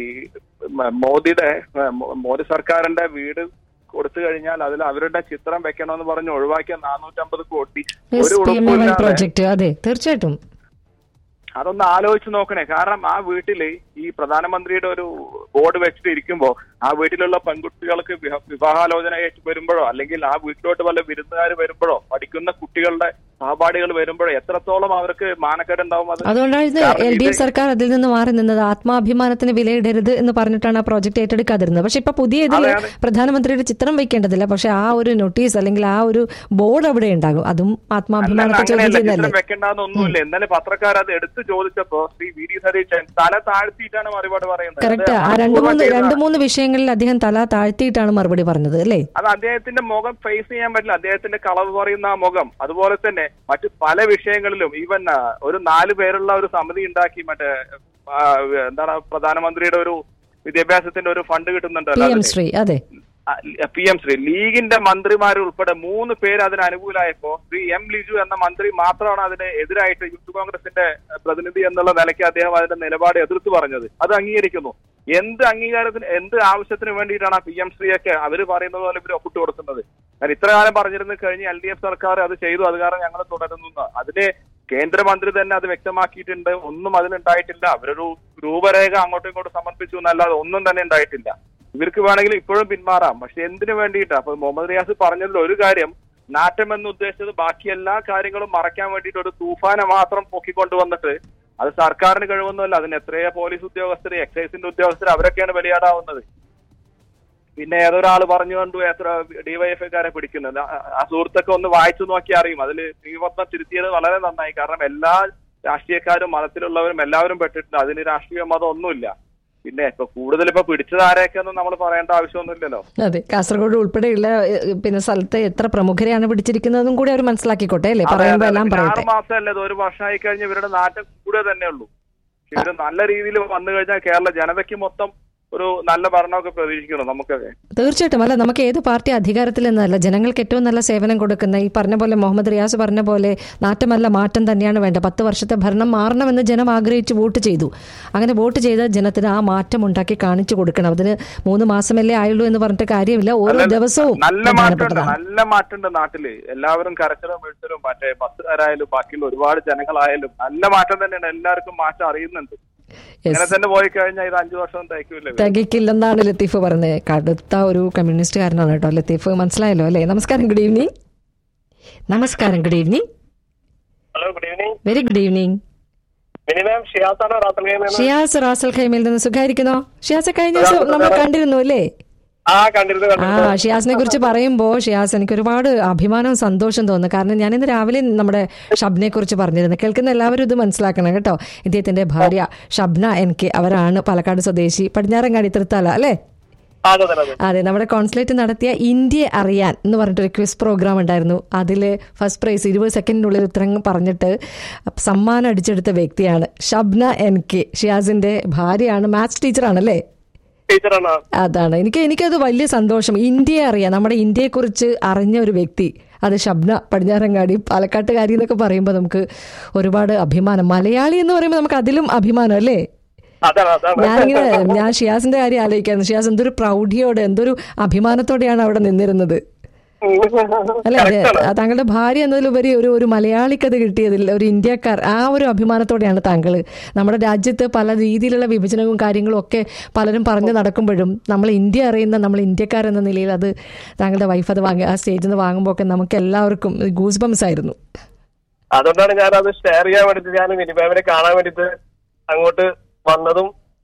Speaker 3: മ- മോദിയുടെ ഏഹ്, മോ- മോദി സർക്കാരിന്റെ വീട് കൊടുത്തു കഴിഞ്ഞാൽ അതിൽ അവരുടെ ചിത്രം വെക്കണമെന്ന് പറഞ്ഞ് ഒഴിവാക്കിയ നാനൂറ്റമ്പത് കോടി ഒരു
Speaker 2: പി എം എ വൺ
Speaker 3: ഉറപ്പില്ലാതെ
Speaker 2: പ്രോജക്റ്റ് അതെ തീർച്ചയായിട്ടും
Speaker 3: അതൊന്ന് ആലോചിച്ച് നോക്കണേ കാരണം ആ വീട്ടില് ഈ പ്രധാനമന്ത്രിയുടെ ഒരു ബോർഡ് വെച്ചിട്ട് ഇരിക്കുമ്പോ ആ വീട്ടിലുള്ള പെൺകുട്ടികൾക്ക് വിഹ- വിവാഹാലോചന ആയിട്ട് വരുമ്പോഴോ അല്ലെങ്കിൽ ആ വീട്ടിലോട്ട് വല്ല വിരുന്നുകാർ വരുമ്പോഴോ പഠിക്കുന്ന കുട്ടികളുടെ സഹപാഠികൾ വരുമ്പോഴോ എത്രത്തോളം അവർക്ക് മാനക്കേട് ഉണ്ടാവും അത്
Speaker 2: അതുകൊണ്ടായിരുന്നു
Speaker 3: കാരണം
Speaker 2: എൽ ഡി എഫ്
Speaker 3: ഇത്
Speaker 2: സർക്കാർ അതിൽ നിന്ന് മാറി നിന്നത് ആത്മാഭിമാനത്തിന് വിലയിടരുത് എന്ന് പറഞ്ഞിട്ടാണ് ആ പ്രോജക്ട് ഏറ്റെടുക്കാതിരുന്നത് പക്ഷെ ഇപ്പൊ പുതിയ ഇതിൽ
Speaker 3: അതെ, അതെ.
Speaker 2: പ്രധാനമന്ത്രിയുടെ ചിത്രം വയ്ക്കേണ്ടതില്ല പക്ഷെ ആ ഒരു നോട്ടീസ് അല്ലെങ്കിൽ ആ ഒരു ബോർഡ് അവിടെ ഉണ്ടാകും അതും
Speaker 3: അല്ല,
Speaker 2: ആത്മാഭിമാനത്തെ ചോദ്യം
Speaker 3: അങ്ങനെയല്ല ചിത്രം
Speaker 2: ചെയ്യുന്നതല്ലേ
Speaker 3: വെക്കേണ്ടെന്നൊന്നുമില്ല എന്നാലും പത്രക്കാർ അത് എടുത്തു ചോദിച്ചപ്പോ ശ്രീ വി ഡി സതീശൻ തല താഴ്ത്തിയിട്ടാണ് മറുപടി പറയുന്നത്
Speaker 2: കറക്റ്റ്
Speaker 3: അത്
Speaker 2: ആ രണ്ട് മൂന്ന്
Speaker 3: മനഃപൂർവ്വം
Speaker 2: രണ്ട്
Speaker 3: ചെയ്തതാണ്.
Speaker 2: മൂന്ന് വിഷയങ്ങളിൽ അദ്ദേഹം തല താഴ്ത്തിയിട്ടാണ് മറുപടി പറഞ്ഞത് അല്ലേ
Speaker 3: അത് അദ്ദേഹത്തിന്റെ മുഖം ഫേസ് ചെയ്യാൻ പറ്റില്ല അദ്ദേഹത്തിന്റെ കളവ് പറയുന്ന ആ മുഖം അതുപോലെ തന്നെ മറ്റു പല വിഷയങ്ങളിലും ഈവൻ ആ, ഒരു നാല് പേരുള്ള ഒരു സമിതി ഉണ്ടാക്കി മറ്റേ ആ, എന്താണ് പ്രധാനമന്ത്രിയുടെ ഒരു വിദ്യാഭ്യാസത്തിന്റെ ഒരു ഫണ്ട്
Speaker 2: പി
Speaker 3: കിട്ടുന്നുണ്ടല്ലോ
Speaker 2: എം
Speaker 3: അതിന്.
Speaker 2: ശ്രീ അതെ
Speaker 3: പി എം ശ്രീ ലീഗിന്റെ മന്ത്രിമാർ ഉൾപ്പെടെ മൂന്ന് പേര് അതിന് അനുകൂലമായപ്പോ ശ്രീ എം ലിജു എന്ന മന്ത്രി മാത്രമാണ് അതിന് എതിരായിട്ട് യൂത്ത് കോൺഗ്രസിന്റെ പ്രതിനിധി എന്നുള്ള നിലയ്ക്ക് അദ്ദേഹം അതിന്റെ നിലപാട് എതിർത്ത് പറഞ്ഞത് അത് അംഗീകരിക്കുന്നു എന്ത് അംഗീകാരത്തിന് എന്ത് ആവശ്യത്തിന് വേണ്ടിയിട്ടാണ് ആ പി എം ശ്രീയൊക്കെ അവർ പറയുന്നത് പോലെ ഇവർ ഒപ്പിട്ട് കൊടുക്കുന്നത് കാരണം ഇത്ര കാലം പറഞ്ഞിരുന്നു കഴിഞ്ഞ് എൽ ഡി എഫ് സർക്കാർ അത് ചെയ്തു അത് കാരണം ഞങ്ങൾ തുടരുന്നു എന്ന്. അതിന് കേന്ദ്രമന്ത്രി തന്നെ അത് വ്യക്തമാക്കിയിട്ടുണ്ട് ഒന്നും അതിലുണ്ടായിട്ടില്ല അവരൊരു രൂപരേഖ അങ്ങോട്ടും ഇങ്ങോട്ടും സമർപ്പിച്ചു എന്നല്ലാതെ ഒന്നും തന്നെ ഉണ്ടായിട്ടില്ല ഇവർക്ക് വേണമെങ്കിൽ ഇപ്പോഴും പിന്മാറാം പക്ഷെ എന്തിനു വേണ്ടിയിട്ടാ അപ്പൊ മുഹമ്മദ് റിയാസ് പറഞ്ഞതിൽ ഒരു കാര്യം നാറ്റം എന്ന് ഉദ്ദേശിച്ചത് ബാക്കി എല്ലാ കാര്യങ്ങളും മറയ്ക്കാൻ വേണ്ടിയിട്ട് ഒരു തൂഫാനെ മാത്രം പൊക്കിക്കൊണ്ടുവന്നിട്ട് അത് സർക്കാരിന് കഴിവൊന്നുമല്ല അതിന് എത്രയോ പോലീസ് ഉദ്യോഗസ്ഥർ എക്സൈസിന്റെ ഉദ്യോഗസ്ഥർ അവരൊക്കെയാണ് ബലിയാടാവുന്നത് പിന്നെ ഏതൊരാൾ പറഞ്ഞു കണ്ടു എത്ര ഡിവൈഎഫ്ഐക്കാരെ പിടിക്കുന്നത് ആ- ആ സുഹൃത്തൊക്കെ ഒന്ന് വായിച്ചു നോക്കി അറിയും അതിൽ തീവ്രത തിരുത്തിയത് വളരെ നന്നായി കാരണം എല്ലാ രാഷ്ട്രീയക്കാരും മതത്തിലുള്ളവരും എല്ലാവരും പെട്ടിട്ടുണ്ട് അതിന് രാഷ്ട്രീയ മതം ഒന്നുമില്ല
Speaker 5: പിന്നെ ഇപ്പൊ കൂടുതൽ ഇപ്പൊ പിടിച്ചത് ആരെയൊക്കെയൊന്നും നമ്മൾ പറയേണ്ട ആവശ്യമൊന്നുമില്ലല്ലോ
Speaker 2: അതെ കാസർഗോഡ് ഉൾപ്പെടെയുള്ള ഏഹ്, പിന്നെ സ്ഥലത്തെ എത്ര പ്രമുഖരെയാണ് പിടിച്ചിരിക്കുന്നതും കൂടി അവർ മനസ്സിലാക്കിക്കോട്ടെ അല്ലേ
Speaker 5: അതെ,
Speaker 2: പറയുമ്പോ
Speaker 5: അതെ.
Speaker 2: എല്ലാം
Speaker 5: പിന്നെ
Speaker 2: പറയട്ടെ
Speaker 5: ആറ് മാസമല്ലേ ഇത് ഒരു വർഷമായി കഴിഞ്ഞ് ഇവരുടെ നാട്ടം കൂടുക തന്നെ ഉള്ളൂ ഇവര് നല്ല രീതിയിൽ വന്നു കഴിഞ്ഞാൽ കേരള ജനതയ്ക്ക് മൊത്തം ഒരു നല്ല ഭരണമൊക്കെ പ്രതീക്ഷിക്കണം നമുക്കൊക്കെ
Speaker 2: തീർച്ചയായിട്ടും അല്ല നമുക്ക് ഏത് പാർട്ടി അധികാരത്തിൽ നിന്നല്ല ജനങ്ങൾക്ക് ഏറ്റവും നല്ല സേവനം കൊടുക്കുന്ന ഈ പറഞ്ഞ പോലെ മുഹമ്മദ് റിയാസ് പറഞ്ഞ പോലെ നാട്ടമല്ല മാറ്റം തന്നെയാണ് വേണ്ടത് പത്ത് വർഷത്തെ ഭരണം മാറണമെന്ന് ജനം ആഗ്രഹിച്ച് വോട്ട് ചെയ്തു അങ്ങനെ വോട്ട് ചെയ്ത ജനത്തിന് ആ മാറ്റം ഉണ്ടാക്കി കാണിച്ചു കൊടുക്കണം അതിന് മൂന്ന് മാസമല്ലേ ആയുള്ളൂ എന്ന് പറഞ്ഞിട്ട് കാര്യമില്ല ഓരോ
Speaker 5: നല്ല-
Speaker 2: ദിവസവും
Speaker 5: നല്ല മാറ്റമുണ്ട്
Speaker 2: പ്രധാനപ്പെട്ടതാണ്
Speaker 5: നല്ല മാറ്റമുണ്ട് നാട്ടില് എല്ലാവരും കരച്ചിലും വീഴ്ചലും മറ്റേ ബസ്സുകാരായാലും ബാക്കിയുള്ള ഒരുപാട് ജനങ്ങളായാലും നല്ല മാറ്റം തന്നെയാണ് എല്ലാവർക്കും മാറ്റം അറിയുന്നുണ്ട് ഇങ്ങനെ തന്നെ പോയി കഴിഞ്ഞാൽ ഇത് അഞ്ചു വർഷം തയ്ക്കൂലേ
Speaker 2: തികയ്ക്കില്ലെന്നാണ് ലത്തീഫ് പറഞ്ഞത് കടുത്ത ഒരു കമ്മ്യൂണിസ്റ്റുകാരനാണ് കേട്ടോ ലത്തീഫ് മനസ്സിലായല്ലോ അല്ലേ നമസ്കാരം ഗുഡ് ഈവനിങ് നമസ്കാരം good evening
Speaker 4: hello good evening
Speaker 2: very good evening
Speaker 4: മിനിമം ഷിയാസാണ് റാത്തൽ
Speaker 2: ഷിയാസ് റാസൽ ഖൈമിൽ നിന്ന് സുഖായിരിക്കുന്നോ ഷിയാസ് കഴിഞ്ഞ ദിവസം നമ്മൾ കണ്ടിരുന്നു അല്ലേ
Speaker 4: ആ കണ്ടിരുന്നു
Speaker 2: ആ
Speaker 4: കണ്ടിരുന്നു
Speaker 2: ഷിയാസിനെ കുറിച്ച് പറയുമ്പോ ഷിയാസ് എനിക്ക് ഒരുപാട് അഭിമാനവും സന്തോഷം തോന്നുന്നു കാരണം ഞാൻ ഇന്ന് രാവിലെ നമ്മുടെ ഷബ്നെ കുറിച്ച് പറഞ്ഞിരുന്നു കേൾക്കുന്ന എല്ലാവരും ഇത് മനസ്സിലാക്കണം കേട്ടോ ഇദ്ദേഹത്തിന്റെ ഭാര്യ ഷബ്ന എൻ കെ അവരാണ് പാലക്കാട് സ്വദേശി പടിഞ്ഞാറങ്ങാടി തൃത്താല അല്ലേ
Speaker 4: അതെ അതെ അതെ
Speaker 2: അതെ നമ്മുടെ കോൺസുലേറ്റ് നടത്തിയ ഇന്ത്യ അറിയാൻ എന്ന് പറഞ്ഞിട്ടൊരു ക്വിസ് പ്രോഗ്രാം ഉണ്ടായിരുന്നു അതിൽ ഫസ്റ്റ് പ്രൈസ് ഇരുപത് സെക്കൻഡിനുള്ളിൽ ഉത്തരം പറഞ്ഞിട്ട് സമ്മാനം അടിച്ചെടുത്ത വ്യക്തിയാണ് ഷബ്ന എൻ കെ ഷിയാസിന്റെ ഭാര്യയാണ് മാത്സ് ടീച്ചറാണല്ലേ
Speaker 4: ടീച്ചറാണ്
Speaker 2: അതാണ് എനിക്ക് എനിക്കത് വലിയ സന്തോഷം ഇന്ത്യയെ അറിയാം നമ്മുടെ ഇന്ത്യയെക്കുറിച്ച് അറിഞ്ഞ ഒരു വ്യക്തി അത് ഷബ്ന പടിഞ്ഞാറങ്ങാടി പാലക്കാട്ടുകാരി എന്നൊക്കെ പറയുമ്പോൾ നമുക്ക് ഒരുപാട് അഭിമാനം മലയാളി എന്ന് പറയുമ്പോൾ നമുക്ക് അതിലും അഭിമാനം അല്ലേ
Speaker 4: അതാണ് അതാണ്
Speaker 2: ഞാനിങ്ങനെ ഞാൻ ഷിയാസിന്റെ കാര്യം ആലോചിക്കായിരുന്നു ഷിയാസ് എന്തൊരു പ്രൗഢിയോടെ എന്തൊരു അഭിമാനത്തോടെയാണ് അവിടെ നിന്നിരുന്നത് അല്ലെ അതെ ആ താങ്കളുടെ ഭാര്യ എന്നതിലുപരി ഒരു ഒരു മലയാളിക്കത് കിട്ടിയതിൽ ഒരു ഇന്ത്യക്കാർ ആ ഒരു അഭിമാനത്തോടെയാണ് താങ്കൾ നമ്മുടെ രാജ്യത്ത് പല രീതിയിലുള്ള വിഭജനവും കാര്യങ്ങളും ഒക്കെ പലരും പറഞ്ഞു നടക്കുമ്പോഴും നമ്മൾ ഇന്ത്യ അറിയുന്ന നമ്മൾ ഇന്ത്യക്കാർ എന്ന നിലയിൽ അത് താങ്കളുടെ വൈഫ് അത് വാങ്ങി ആ സ്റ്റേജിൽ നിന്ന് വാങ്ങുമ്പോൾ ഒക്കെ നമുക്ക് എല്ലാവർക്കും ഗൂസ് ബംസ് ആയിരുന്നു
Speaker 4: അതുകൊണ്ടാണ് ഞാൻ അത് ഷെയർ ചെയ്യാൻ വേണ്ടിട്ട് ഞാൻ മിനിമാമിനെ കാണാൻ വേണ്ടിട്ട് അങ്ങോട്ട് വന്നതും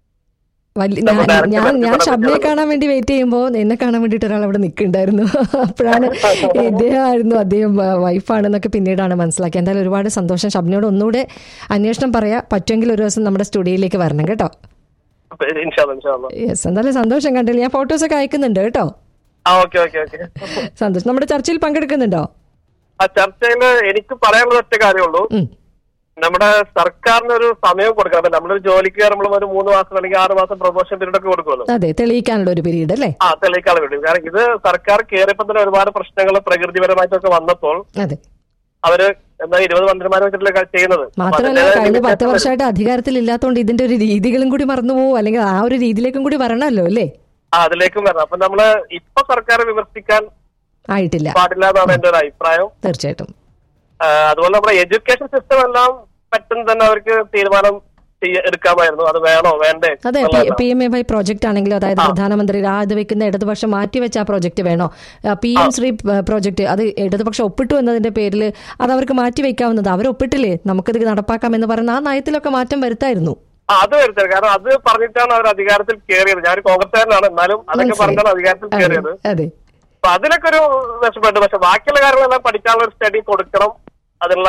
Speaker 2: വലിയ
Speaker 4: നമ്മൾ
Speaker 2: ഞാൻ
Speaker 4: direct
Speaker 2: ഞാൻ ഞാൻ
Speaker 4: ബന്ധപ്പെട്ട്
Speaker 2: ഷബ്നയെ
Speaker 4: വിളിച്ചത്.
Speaker 2: കാണാൻ വേണ്ടി വെയിറ്റ് ചെയ്യുമ്പോൾ എന്നെ കാണാൻ വേണ്ടിയിട്ട് ഒരാൾ അവിടെ നിൽക്കുന്നുണ്ടായിരുന്നു അപ്പോഴാണ് ഇദ്ദേഹമായിരുന്നു അദ്ദേഹം വൈഫാണെന്നൊക്കെ പിന്നീടാണ് മനസ്സിലാക്കിയത് എന്തായാലും ഒരുപാട് സന്തോഷം ഷബ്നയോട് ഒന്നുകൂടെ അന്വേഷണം പറയാ പറ്റുമെങ്കിൽ ഒരു ദിവസം നമ്മുടെ സ്റ്റുഡിയോയിലേക്ക് വരണം കേട്ടോ
Speaker 4: ഇൻഷാല്ല ഇൻഷാല്ല
Speaker 2: യെസ് എന്തായാലും സന്തോഷം കണ്ടില്ല ഞാൻ ഫോട്ടോസൊക്കെ അയക്കുന്നുണ്ട് കേട്ടോ
Speaker 4: ആ ഓക്കെ ഓക്കെ ഓക്കെ
Speaker 2: സന്തോഷം നമ്മുടെ ചർച്ചയിൽ പങ്കെടുക്കുന്നുണ്ടോ
Speaker 4: ആ ചർച്ചയില് എനിക്ക് പറയാനുള്ള ഒറ്റ കാര്യമുള്ളൂ
Speaker 2: ഉം.
Speaker 4: നമ്മുടെ സർക്കാരിന് ഒരു സമയം കൊടുക്കണം അപ്പൊ നമ്മളൊരു ജോലിക്ക് കയറുമ്പോൾ ഒരു മൂന്ന് മാസം അല്ലെങ്കിൽ ആറ് മാസം പ്രൊമോഷൻ പീരീഡ് ഒക്കെ കൊടുക്കുമല്ലോ
Speaker 2: അതെ തെളിയിക്കാനുള്ള ഒരു പീരീഡ് അല്ലേ
Speaker 4: ആ തെളിയിക്കാതെ വേണ്ടി കാരണം ഇത് സർക്കാർ കയറിയപ്പോൾ തന്നെ ഒരുപാട് പ്രശ്നങ്ങൾ പ്രകൃതിപരമായിട്ടൊക്കെ വന്നപ്പോൾ
Speaker 2: അതെ
Speaker 4: അവര് എന്താ ഇരുപത് മന്ത്രിമാരെ വെച്ചിട്ടല്ലേ ക- ചെയ്യുന്നത് അപ്പൊ
Speaker 2: മാത്രമല്ല
Speaker 4: അതിന്റേതായ
Speaker 2: കഴിഞ്ഞ പത്ത്
Speaker 4: limitations
Speaker 2: വർഷമായിട്ട് അധികാരത്തിൽ ഇല്ലാത്തതുകൊണ്ട് ഇതിന്റെ ഒരു രീതികളും കൂടി മറന്നു പോകും അല്ലെങ്കിൽ ആ ഒരു രീതിയിലേക്കും കൂടി വരണമല്ലോ അല്ലേ
Speaker 4: ആ അതിലേക്കും വരണം അപ്പൊ നമ്മള് ഇപ്പൊ സർക്കാർ വിമർശിക്കാൻ
Speaker 2: ആയിട്ടില്ല
Speaker 4: പാടില്ല എന്നാണ് എന്റെ ഒരു അഭിപ്രായം
Speaker 2: തീർച്ചയായിട്ടും
Speaker 4: ആ, അതുപോലെ നമ്മുടെ എഡ്യൂക്കേഷൻ സിസ്റ്റം എല്ലാം പെട്ടെന്ന് തന്നെ അവർക്ക് തീരുമാനം ചെയ്യ- എടുക്കാമായിരുന്നു അത് വേണോ വേണ്ടേ
Speaker 2: അതെ
Speaker 4: എന്നുള്ളതല്ല.
Speaker 2: P M A Y project ആണെങ്കിലും അതായത് പ്രധാനമന്ത്രി രാത് വെക്കുന്ന ഇടതുപക്ഷം മാറ്റിവെച്ച ആ പ്രോജക്റ്റ് വേണോ പി എം ശ്രീ പ്രോജക്റ്റ് അത് ഇടതുപക്ഷം ഒപ്പിട്ടു എന്നതിന്റെ പേരിൽ അത് അവർക്ക് മാറ്റിവെക്കാവുന്നത് അവർ ഒപ്പിട്ടില്ലേ നമുക്കത് നടപ്പാക്കാം എന്ന് പറയുന്ന ആ നയത്തിലൊക്കെ മാറ്റം വരുത്തായിരുന്നു
Speaker 4: ആ, അത് വരുത്തരുത് കാരണം അത് പറഞ്ഞിട്ടാണ് അവർ അധികാരത്തിൽ കയറിയത് ഞാൻ കോൺഗ്രസ്സുകാരനാണ് എന്നാലും അതൊക്കെ
Speaker 2: മനസ്സിലായി.
Speaker 4: പറഞ്ഞാണ് അധികാരത്തിൽ
Speaker 2: അതെ
Speaker 4: കയറിയത്
Speaker 2: അതെ
Speaker 4: അപ്പൊ അതിലൊക്കെ ഒരു വിഷമമുണ്ട് പക്ഷെ ബാക്കിയുള്ള കാര്യങ്ങളെല്ലാം പഠിക്കാനുള്ള ഒരു സ്റ്റഡി കൊടുക്കണം അതിനുള്ള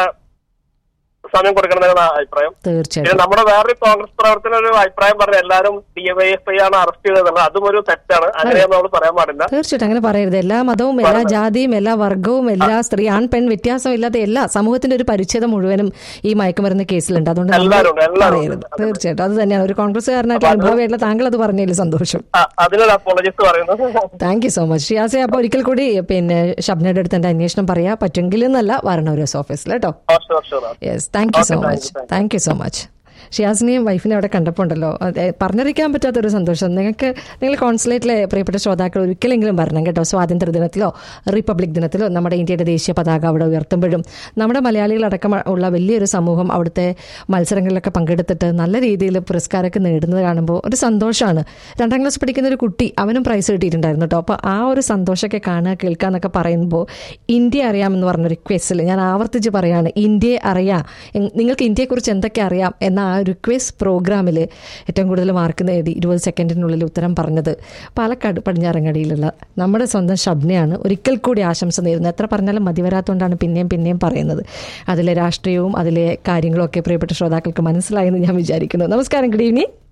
Speaker 4: സമയം കൊടുക്കണം എന്നാണ് അഭിപ്രായം പിന്നെ
Speaker 2: തീർച്ചയായിട്ടും
Speaker 4: നമ്മുടെ വേറൊരു കോൺഗ്രസ് പ്രവർത്തന ഒരു അഭിപ്രായം പറഞ്ഞ എല്ലാവരും ഡി വൈ എഫ് ഐ ആണ് അറസ്റ്റ് ചെയ്തത് അതും ഒരു തെറ്റാണ് അങ്ങനെയൊന്നും നമ്മൾ പറയാൻ പാടില്ല
Speaker 2: തീർച്ചയായിട്ടും അങ്ങനെ പറയരുത് എല്ലാ മതവും എല്ലാ ജാതിയും എല്ലാ വർഗവും എല്ലാ സ്ത്രീ ആൺ പെൺ വ്യത്യാസമില്ലാത്ത എല്ലാ സമൂഹത്തിന്റെ ഒരു പരിച്ഛേദം മുഴുവനും ഈ മയക്കുമരുന്ന് കേസിലുണ്ട് അതുകൊണ്ട് നമ്മൾ
Speaker 4: എല്ലാവരും ഉണ്ട്, എല്ലാവരും
Speaker 2: പറയരുത്
Speaker 4: ഉണ്ട്.
Speaker 2: തീർച്ചയായിട്ടും അത് തന്നെയാണ് ഒരു കോൺഗ്രസ്സുകാരനായിട്ട് അനുഭവമായിട്ടുള്ള താങ്കൾ അത് പറഞ്ഞതിൽ സന്തോഷം
Speaker 4: ആ, അതിനൊരു അപ്പോളജിസ്റ്റ് പറയുന്നത്
Speaker 2: താങ്ക് യു സോ മച്ച് ഷിയാസെ അപ്പോൾ ഒരിക്കൽ കൂടി പിന്നെ ഷബ്നയുടെ അടുത്ത് എൻ്റെ അന്വേഷണം പറയാ പറ്റുമെങ്കിൽ എന്നല്ല വരണം ഒരു ദിവസം ഓഫീസിൽ കേട്ടോ
Speaker 4: sure sure
Speaker 2: yes thank you
Speaker 4: Okay,
Speaker 2: so
Speaker 4: thank
Speaker 2: much
Speaker 4: you, thank you.
Speaker 2: Thank you so much ഷിയാസിനെയും വൈഫിനെ അവിടെ കണ്ടപ്പോൾ ഉണ്ടല്ലോ അതെ, പറഞ്ഞറിയിക്കാൻ പറ്റാത്തൊരു സന്തോഷം നിങ്ങൾക്ക് നിങ്ങൾ കോൺസുലേറ്റിലെ പ്രിയപ്പെട്ട ശ്രോതാക്കൾ ഒരിക്കലെങ്കിലും വരണം കേട്ടോ സ്വാതന്ത്ര്യ ദിനത്തിലോ റിപ്പബ്ലിക് ദിനത്തിലോ നമ്മുടെ ഇന്ത്യയുടെ ദേശീയ പതാക അവിടെ ഉയർത്തുമ്പോഴും നമ്മുടെ മലയാളികളടക്കം ഉള്ള വലിയൊരു സമൂഹം അവിടുത്തെ മത്സരങ്ങളിലൊക്കെ പങ്കെടുത്തിട്ട് നല്ല രീതിയിൽ പുരസ്കാരമൊക്കെ നേടുന്നത് കാണുമ്പോൾ ഒരു സന്തോഷമാണ് രണ്ടാം ക്ലാസ് പഠിക്കുന്ന ഒരു കുട്ടി അവനും പ്രൈസ് കിട്ടിയിട്ടുണ്ടായിരുന്നു കേട്ടോ അപ്പോൾ ആ ഒരു സന്തോഷമൊക്കെ കാണുക കേൾക്കുക എന്നൊക്കെ പറയുമ്പോൾ ഇന്ത്യ അറിയാമെന്ന് പറഞ്ഞൊരു ക്വസ്റ്റിൽ ഞാൻ ആവർത്തിച്ച് പറയാണ് ഇന്ത്യയെ അറിയാം എങ്- നിങ്ങൾക്ക് ഇന്ത്യയെക്കുറിച്ച് എന്തൊക്കെ അറിയാം എന്ന ആ ഒരു ക്വിസ് പ്രോഗ്രാമിൽ ഏറ്റവും കൂടുതൽ മാർക്ക് നേടി ഇരുപത് സെക്കൻഡിനുള്ളിൽ ഉത്തരം പറഞ്ഞത് പാലക്കാട് പടിഞ്ഞാറങ്ങടിയിലുള്ള നമ്മുടെ സ്വന്തം ഷബ്നയാണ് ഒരിക്കൽ കൂടി ആശംസ നേരുന്നത് എത്ര പറഞ്ഞാലും മതി വരാത്തതുകൊണ്ടാണ് പിന്നെയും പിന്നെയും പറയുന്നത് അതിലെ രാഷ്ട്രീയവും അതിലെ കാര്യങ്ങളും ഒക്കെ പ്രിയപ്പെട്ട ശ്രോതാക്കൾക്ക് മനസ്സിലായെന്ന് ഞാൻ വിചാരിക്കുന്നു നമസ്കാരം ഗുഡ് ഈവനിങ്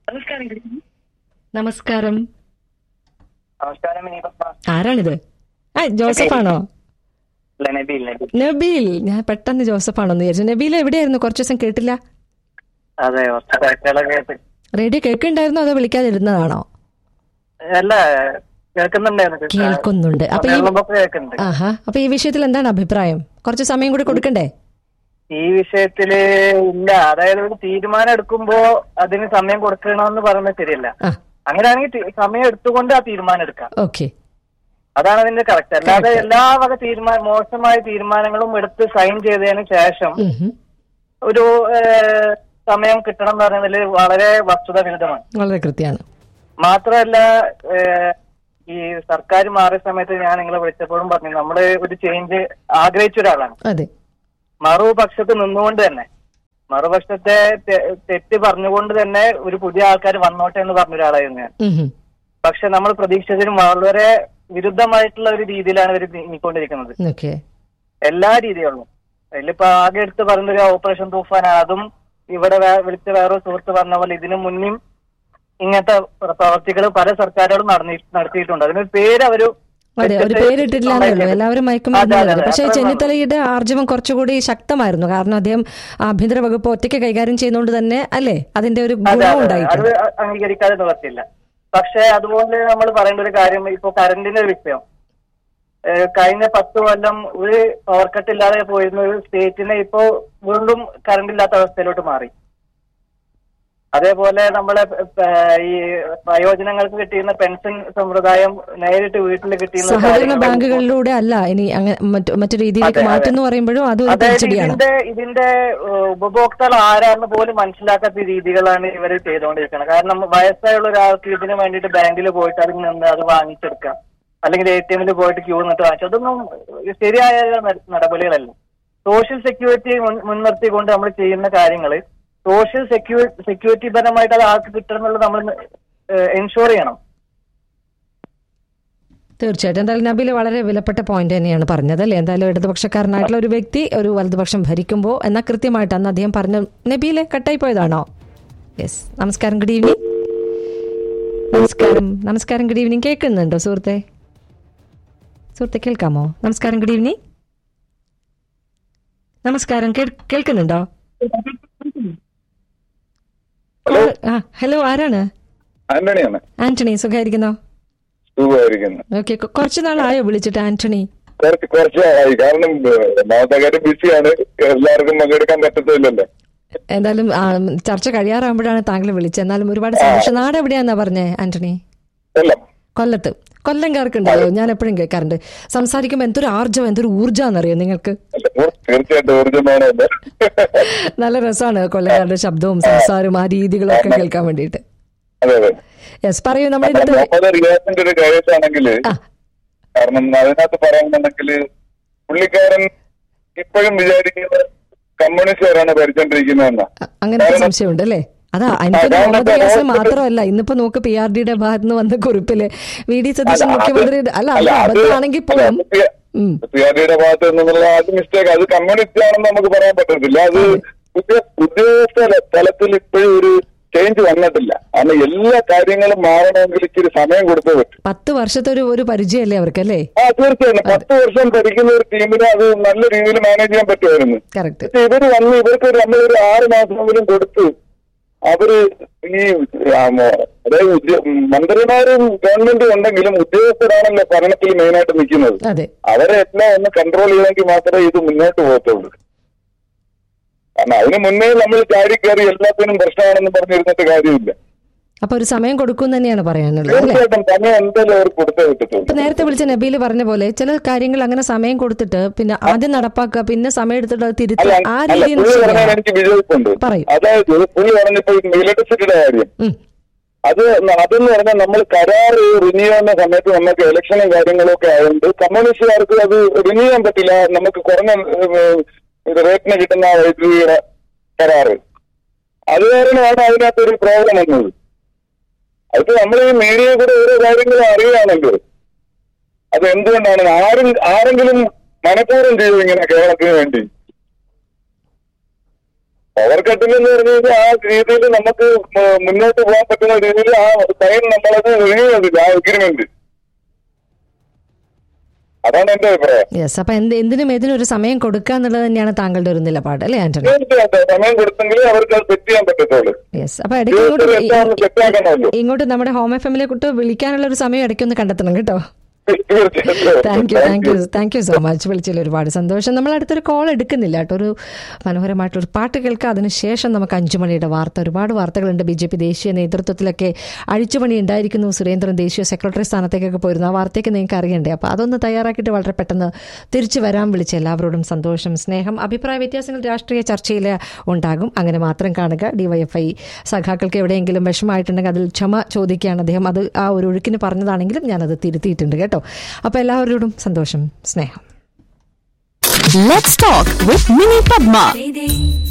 Speaker 2: നമസ്കാരം
Speaker 6: നമസ്കാരം മിനി പപ്പ
Speaker 2: ആരാണിത് ആ ജോസഫാണോ
Speaker 6: അല്ല നബീൽ നബീൽ
Speaker 2: നബീൽ ഞാൻ പെട്ടെന്ന് ജോസഫാണോന്ന് വിചാരിച്ചു നബീൽ എവിടെയായിരുന്നു കുറച്ച് ദിവസം കേട്ടില്ല
Speaker 6: അതെ കുറച്ച് തിരക്കുകളൊക്കെ ആയിട്ട്
Speaker 2: റേഡിയോ കേൾക്കുന്നുണ്ടായിരുന്നോ അതോ വിളിക്കാതിരുന്നതാണോ
Speaker 6: അല്ല കേൾക്കുന്നുണ്ടായിരുന്നു
Speaker 2: കേൾക്കുന്നുണ്ട് അപ്പൊ ഈ
Speaker 6: കേൾക്കുമ്പോ കേൾക്കുന്നുണ്ട്
Speaker 2: ആഹാ അപ്പൊ ഈ വിഷയത്തിൽ എന്താണ് അഭിപ്രായം കുറച്ച് സമയം കൂടി കൊടുക്കണ്ടേ
Speaker 6: ഈ വിഷയത്തില് ഇല്ല അതായത് ഒരു തീരുമാനം എടുക്കുമ്പോ അതിന് സമയം കൊടുക്കണമെന്ന് പറയുന്നത് ശരിയല്ല
Speaker 2: ആ
Speaker 6: അങ്ങനെയാണെങ്കിൽ തി- സമയം എടുത്തുകൊണ്ട് ആ തീരുമാനം എടുക്കാം
Speaker 2: ഓക്കെ
Speaker 6: അതാണ് അതിന്റെ കറക്റ്റ് അല്ലാതെ എല്ലാ വക തീരുമാനം മോശമായ തീരുമാനങ്ങളും എടുത്ത് സൈൻ ചെയ്തതിന് ശേഷം ഒരു ഏഹ്, സമയം കിട്ടണം എന്ന് പറയുന്നതിൽ വളരെ വസ്തുത വിരുദ്ധമാണ്
Speaker 2: വളരെ കൃത്യമാണ്
Speaker 6: മാത്രമല്ല ഏഹ്, ഈ സർക്കാർ മാറിയ സമയത്ത് ഞാൻ നിങ്ങളെ വിളിച്ചപ്പോഴും പറഞ്ഞു നമ്മള് ഒരു ചേഞ്ച് ആഗ്രഹിച്ച ഒരാളാണ്
Speaker 2: അതെ
Speaker 6: മറുപക്ഷത്ത് നിന്നുകൊണ്ട് തന്നെ മറുപക്ഷത്തെ തെ- തെറ്റ് പറഞ്ഞുകൊണ്ട് തന്നെ ഒരു പുതിയ ആൾക്കാർ വന്നോട്ടെ എന്ന് പറഞ്ഞ ഒരാളായിരുന്നു ഞാൻ
Speaker 2: ഉം.
Speaker 6: പക്ഷെ നമ്മൾ പ്രതീക്ഷിച്ചതിനും വളരെ വിരുദ്ധമായിട്ടുള്ള ഒരു രീതിയിലാണ് ഇവർ നീങ്ങിക്കൊണ്ടിരിക്കുന്നത്
Speaker 2: ഓക്കെ
Speaker 6: എല്ലാ രീതികളിലും അതിലിപ്പോ ആകെ എടുത്ത് പറയുന്നത് ഓപ്പറേഷൻ തൂഫാൻ അതും ഇവിടെ വേ- വിളിച്ച വേറൊരു സുഹൃത്ത് പറഞ്ഞ പോലെ ഇതിനു മുന്നും ഇങ്ങനത്തെ പ്രവർത്തികൾ പല സർക്കാരുകളും നടന്നി- നടത്തിയിട്ടുണ്ട് അതിനൊരു പേര് അവര്
Speaker 2: അതെ ഒരു പേരിട്ടിട്ടില്ല എന്നേ എല്ലാവരും
Speaker 6: അതെ,
Speaker 2: മയക്കുമരുന്ന്
Speaker 6: അതെ, അതെ.
Speaker 2: പക്ഷേ
Speaker 6: അത്രേ
Speaker 2: ചെന്നിത്തലയുടെ ആർജവം കുറച്ചുകൂടി ശക്തമായിരുന്നു കാരണം അദ്ദേഹം ആഭ്യന്തര വകുപ്പ് ഒറ്റയ്ക്ക് കൈകാര്യം ചെയ്യുന്നതുകൊണ്ട് തന്നെ അല്ലേ അതിന്റെ ഒരു
Speaker 6: അതെ,
Speaker 2: ഗുണം
Speaker 6: അതെ, അത്
Speaker 2: ഉണ്ടായിട്ടുണ്ട്
Speaker 6: അംഗീകരിക്കാതെ നിവർത്തില്ല പക്ഷെ അതുപോലെ നമ്മൾ പറയേണ്ട ഒരു കാര്യം ഇപ്പൊ കറണ്ടിന്റെ ഒരു വിഷയം ഏഹ് കഴിഞ്ഞ പത്ത് കൊല്ലം ഒരു പവർ കട്ട് ഇല്ലാതെ പോയിരുന്ന ഒരു സ്റ്റേറ്റിനെ ഇപ്പോ വീണ്ടും കറണ്ട് ഇല്ലാത്ത അവസ്ഥയിലോട്ട് മാറി അതേപോലെ നമ്മളെ ഏഹ്, ഈ വയോജനങ്ങൾക്ക് കിട്ടിയിരുന്ന പെൻഷൻ സമ്പ്രദായം നേരിട്ട് വീട്ടിൽ കിട്ടിയിരുന്ന
Speaker 2: സഹകരണ
Speaker 6: കാര്യങ്ങൾ
Speaker 2: ബാങ്കുകളിലൂടെ അല്ല ഇനി അങ്ങനെ മറ്റു മറ്റു രീതിയിലേക്ക്
Speaker 6: അതെ, അതെ.
Speaker 2: മാറ്റുന്നു പറയുമ്പോഴും അതും ഒരു
Speaker 6: അതായത്
Speaker 2: തിരിച്ചടിയാണ്
Speaker 6: ഇതിന്റെ ഇതിന്റെ ഏഹ്, ഉപഭോക്താക്കൾ ആരാണെന്ന് പോലും മനസ്സിലാക്കാത്ത രീതികളാണ് ഇവർ ചെയ്തുകൊണ്ടിരിക്കുന്നത് കാരണം വയസ്സായുള്ള ഒരാൾക്ക് ഇതിന് വേണ്ടിയിട്ട് ബാങ്കിൽ പോയിട്ട് അതിൽ നിന്ന് അത് വാങ്ങിച്ചെടുക്കാം അല്ലെങ്കിൽ എ ടി എമ്മിൽ പോയിട്ട് ക്യൂ നിന്നിട്ട് വാങ്ങിച്ചു അതൊന്നും ശരിയായ ന- നടപടികളല്ല സോഷ്യൽ സെക്യൂരിറ്റി മുൻ- മുൻനിർത്തിക്കൊണ്ട് നമ്മൾ ചെയ്യുന്ന കാര്യങ്ങൾ സോഷ്യൽ സെക്യൂ സെക്യൂരിറ്റി പരമായിട്ട് അത് ആൾക്ക് കിട്ടണം എന്നുള്ളത് നമ്മൾ എൻഷുർ ചെയ്യണം
Speaker 2: തീർച്ചയായിട്ടും എന്തായാലും നബീൽ വളരെ വിലപ്പെട്ട പോയിന്റ് തന്നെയാണ് പറഞ്ഞത് അല്ലേ എന്തായാലും ഇടതുപക്ഷക്കാരനായിട്ടുള്ള ഒരു വ്യക്തി ഒരു വലതുപക്ഷം ഭരിക്കുമ്പോൾ എന്നാൽ കൃത്യമായിട്ട് അന്ന് അദ്ദേഹം പറഞ്ഞ നബീലെ കട്ടായി പോയതാണോ യെസ് നമസ്കാരം ഗുഡ് ഈവനിങ് നമസ്കാരം നമസ്കാരം ഗുഡ് ഈവനിങ് കേൾക്കുന്നുണ്ടോ സുഹൃത്തെ സുഹൃത്തെ കേൾക്കാമോ നമസ്കാരം ഗുഡ് ഈവനിങ് നമസ്കാരം കേൾ- കേൾക്കുന്നുണ്ടോ
Speaker 3: ഹലോ
Speaker 2: ആ ഹലോ ആരാണ്
Speaker 3: ആന്റണിയാണ്
Speaker 2: ആന്റണി സുഖമായിരിക്കുന്നോ
Speaker 3: സുഖമായിരിക്കുന്നു
Speaker 2: ഓക്കെ കുറച്ച് നാളായോ വിളിച്ചിട്ട് ആന്റണി
Speaker 3: കുറച്ച് കുറച്ച് ആയി കാരണം ഒന്നാമത്തെ ബിസിയാണ് എല്ലാവർക്കും പങ്കെടുക്കാൻ പറ്റത്തില്ലല്ലോ
Speaker 2: എന്തായാലും ആ, ചർച്ച കഴിയാറാകുമ്പോഴാണ് താങ്കൾ വിളിച്ചത് എന്നാലും ഒരുപാട് സന്തോഷം നാട് എവിടെയാന്നാ പറഞ്ഞേ ആന്റണി
Speaker 3: കൊല്ലം
Speaker 2: കൊല്ലത്ത് കൊല്ലംകാർക്കുണ്ടല്ലോ ഞാൻ എപ്പോഴും കേൾക്കാറുണ്ട് സംസാരിക്കുമ്പോൾ എന്തൊരു ആർജവം എന്തൊരു ഊർജ്ജാന്നറിയോ നിങ്ങൾക്ക്
Speaker 3: തീർച്ചയായിട്ടും ഊർജ്ജമാനല്ലേ
Speaker 2: നല്ല രസമാണ് കൊല്ലംകാരുടെ ശബ്ദവും സംസാരവും ആ രീതികളും ഒക്കെ കേൾക്കാൻ വേണ്ടിയിട്ട്
Speaker 3: അതെ അതെ
Speaker 2: യെസ് പറയൂ നമ്മുടെ
Speaker 3: കാരണം
Speaker 2: അടുത്ത്
Speaker 3: മുഹമ്മദ് റിയാസിന്റെ ഒരു കേസാണെങ്കിൽ
Speaker 2: ആ.
Speaker 3: കാരണം അതിനകത്ത് പറയുന്നുണ്ടെങ്കിൽ പുള്ളിക്കാരൻ ഇപ്പോഴും വിചാരിക്കുന്നത് കമ്മ്യൂണിസ്റ്റുകാരാണ് ഭരിച്ചോണ്ടിരിക്കുന്നതെന്നാ
Speaker 2: അ- അങ്ങനത്തെ സംശയമുണ്ട് അല്ലേ അതാ എനിക്ക്
Speaker 3: അതാണ്
Speaker 2: മുഹമ്മദ്
Speaker 3: ഇപ്പൊ
Speaker 2: റിയാസിന്
Speaker 3: ഹോസ്പിറ്റൽ-
Speaker 2: മാത്രമല്ല ഇന്നിപ്പോ നോക്ക് പി ആർ ഡിയുടെ ഭാഗത്ത് നിന്ന് വന്ന കുറിപ്പില് വി ഡി സതീശൻ
Speaker 3: അല്ല, അത്
Speaker 2: മുഖ്യമന്ത്രി അല്ല അത് അബദ്ധമാണെങ്കിൽ പോലും ഉം.
Speaker 3: സിആർഡിയുടെ ഭാഗത്ത് നിന്നുള്ള അത് മിസ്റ്റേക്ക് അത് കമ്മ്യൂണിസ്റ്റ് ആണെന്ന് നമുക്ക് പറയാൻ പറ്റത്തില്ല അത് ഉദ്യോ- ഉദ്യോഗസ്ഥ തലത്തിൽ ഇപ്പോഴും ഒരു ചേഞ്ച് വന്നിട്ടില്ല കാരണം എല്ലാ കാര്യങ്ങളും മാറണമെങ്കിൽ ഇച്ചിരി സമയം കൊടുത്തേ പറ്റും
Speaker 2: പത്ത് വർഷത്തെ ഒരു ഒരു പരിചയമല്ലേ അവർക്ക് അല്ലേ
Speaker 3: ആ തീർച്ചയായും പത്ത് വർഷം ഭരിക്കുന്ന ഒരു ടീമിന് അത് നല്ല രീതിയിൽ മാനേജ് ചെയ്യാൻ പറ്റുമായിരുന്നു
Speaker 2: കറക്റ്റ്
Speaker 3: പക്ഷെ ഇവര് വന്ന് ഇവർക്ക് ഒരു നമ്മളൊരു ആറ് മാസമെങ്കിലും കൊടുത്ത് അവര് ഈ ആ, മോ- അതായത് ഉദ്യോ- മന്ത്രിമാരും ഗവൺമെന്റും ഉണ്ടെങ്കിലും ഉദ്യോഗസ്ഥരാണല്ലോ ഭരണത്തിൽ മെയിനായിട്ട് നിൽക്കുന്നത്
Speaker 2: അതെ
Speaker 3: അവരെ എല്ലാം ഒന്ന് കൺട്രോൾ ചെയ്തെങ്കിൽ മാത്രമേ ഇത് മുന്നോട്ട് പോകത്തുള്ളൂ കാരണം അതിന് മുന്നേ നമ്മൾ ചാടി കയറി എല്ലാത്തിനും പ്രശ്നമാണെന്ന് പറഞ്ഞിരുന്നിട്ട് കാര്യമില്ല
Speaker 2: അപ്പൊ ഒരു സമയം കൊടുക്കും തന്നെയാണ് പറയാനുള്ളത് അല്ലേ
Speaker 3: തീർച്ചയായിട്ടും സമയം എന്തായാലും അവർ കൊടുത്തേ പറ്റത്തുള്ളൂ
Speaker 2: ഇപ്പൊ നേരത്തെ വിളിച്ച നബീൽ പറഞ്ഞ പോലെ ചില കാര്യങ്ങൾ അങ്ങനെ സമയം കൊടുത്തിട്ട് പിന്നെ ആദ്യം നടപ്പാക്കുക പിന്നെ സമയം എടുത്തിട്ട് അത്
Speaker 3: അല്ല
Speaker 2: തിരുത്തുക ആ
Speaker 3: അല്ല
Speaker 2: രീതിയിൽ
Speaker 3: പുള്ളി പറഞ്ഞാൽ
Speaker 2: ശരിയാണ്.
Speaker 3: എനിക്ക് വിജയിപ്പുണ്ട്
Speaker 2: പറയൂ.
Speaker 3: അതായത് പുള്ളി പറഞ്ഞപ്പോ ഇലക്ട്രിസിറ്റിയുടെ കാര്യം
Speaker 2: ഉം.
Speaker 3: അത് ന- അതെന്ന് പറഞ്ഞാൽ നമ്മൾ കരാർ റിന്യൂ ചെയ്യുന്ന സമയത്ത് നമുക്ക് ഇലക്ഷനും കാര്യങ്ങളും ഒക്കെ ആയതുകൊണ്ട് കമ്മ്യൂണിസ്റ്റുകാർക്ക് അത് റിന്യൂ ചെയ്യാൻ പറ്റില്ല നമുക്ക് കുറഞ്ഞ ഏഹ്, ഇത് റേറ്റിന് കിട്ടുന്ന വൈദ്യുതിയുടെ കരാറ് അത് കാരണമാണ് അതിനകത്ത് ഒരു പ്രോബ്ലം വന്നത് അതിപ്പോ നമ്മൾ ഈ മീഡിയ കൂടെ ഓരോ കാര്യങ്ങളും അറിയുകയാണല്ലോ അത് എന്തുകൊണ്ടാണ് ആരും ആരെങ്കിലും മനഃപൂർവ്വം ചെയ്യും ഇങ്ങനെ കേരളത്തിന് വേണ്ടി പവർ കട്ടിംഗ് എന്ന് പറഞ്ഞു കഴിഞ്ഞാൽ ആ രീതിയിൽ നമുക്ക് മ- മുന്നോട്ട് പോകാൻ പറ്റുന്ന രീതിയിൽ ആ സൈൻ നമ്മളത് റിന്യൂ ആ എഗ്രിമെന്റ് അതാണ് എന്റെ അഭിപ്രായം
Speaker 2: യെസ് അപ്പൊ എന്ത് എന്തിനും ഏതിനും ഒരു സമയം കൊടുക്കുക എന്നുള്ളത് തന്നെയാണ് താങ്കളുടെ ഒരു നിലപാട് അല്ലേ ആന്റണി
Speaker 3: തീർച്ചയായിട്ടും സമയം കൊടുത്തെങ്കിൽ അവർക്ക് അത് സെറ്റ് ചെയ്യാൻ പറ്റത്തുള്ളൂ
Speaker 2: യെസ് അപ്പൊ ഇടയ്ക്ക്
Speaker 3: ജീവിതത്തിൽ
Speaker 2: ഇങ്ങോട്ട്
Speaker 3: എന്താണെന്ന് സെറ്റ് ആക്കണമല്ലോ
Speaker 2: ഇങ്ങോട്ട് നമ്മുടെ ഹോം എഫ് എമ്മിലെ കുട്ടി വിളിക്കാനുള്ള ഒരു സമയം ഇടയ്ക്കൊന്ന് കണ്ടെത്തണം കേട്ടോ
Speaker 3: തീർച്ചയായിട്ടും
Speaker 2: thank you thank you thank you so much വിളിച്ചതിൽ ഒരുപാട് സന്തോഷം നമ്മൾ അടുത്തൊരു കോൾ എടുക്കുന്നില്ല കേട്ടോ ഒരു മനോഹരമായിട്ടൊരു പാട്ട് കേൾക്കാം അതിനുശേഷം നമുക്ക് അഞ്ചു മണിയുടെ വാർത്ത ഒരുപാട് വാർത്തകളുണ്ട് ബി ജെ പി ദേശീയ നേതൃത്വത്തിലൊക്കെ അഴിച്ചുപണി ഉണ്ടായിരിക്കുന്നു സുരേന്ദ്രൻ ദേശീയ സെക്രട്ടറി സ്ഥാനത്തേക്കൊക്കെ പോയിരുന്നു ആ വാർത്തയൊക്കെ നിങ്ങൾക്ക് അറിയണ്ടേ അപ്പോൾ അതൊന്ന് തയ്യാറാക്കിയിട്ട് വളരെ പെട്ടെന്ന് തിരിച്ചു വരാൻ വിളിച്ച എല്ലാവരോടും സന്തോഷം സ്നേഹം അഭിപ്രായ വ്യത്യാസങ്ങൾ രാഷ്ട്രീയ ചർച്ചയിൽ ഉണ്ടാകും അങ്ങനെ മാത്രം കാണുക ഡിവൈഎഫ്ഐ സഖാക്കൾക്ക് എവിടെയെങ്കിലും വിഷമമായിട്ടുണ്ടെങ്കിൽ അതിൽ ക്ഷമ ചോദിക്കുകയാണ് അദ്ദേഹം അത് ആ ഒരു ഒഴുക്കിന് പറഞ്ഞതാണെങ്കിലും ഞാനത് തിരുത്തിയിട്ടുണ്ട് കേട്ടോ അപ്പോൾ എല്ലാവരോടും സന്തോഷം സ്നേഹം
Speaker 1: Let's talk with Mini Padma.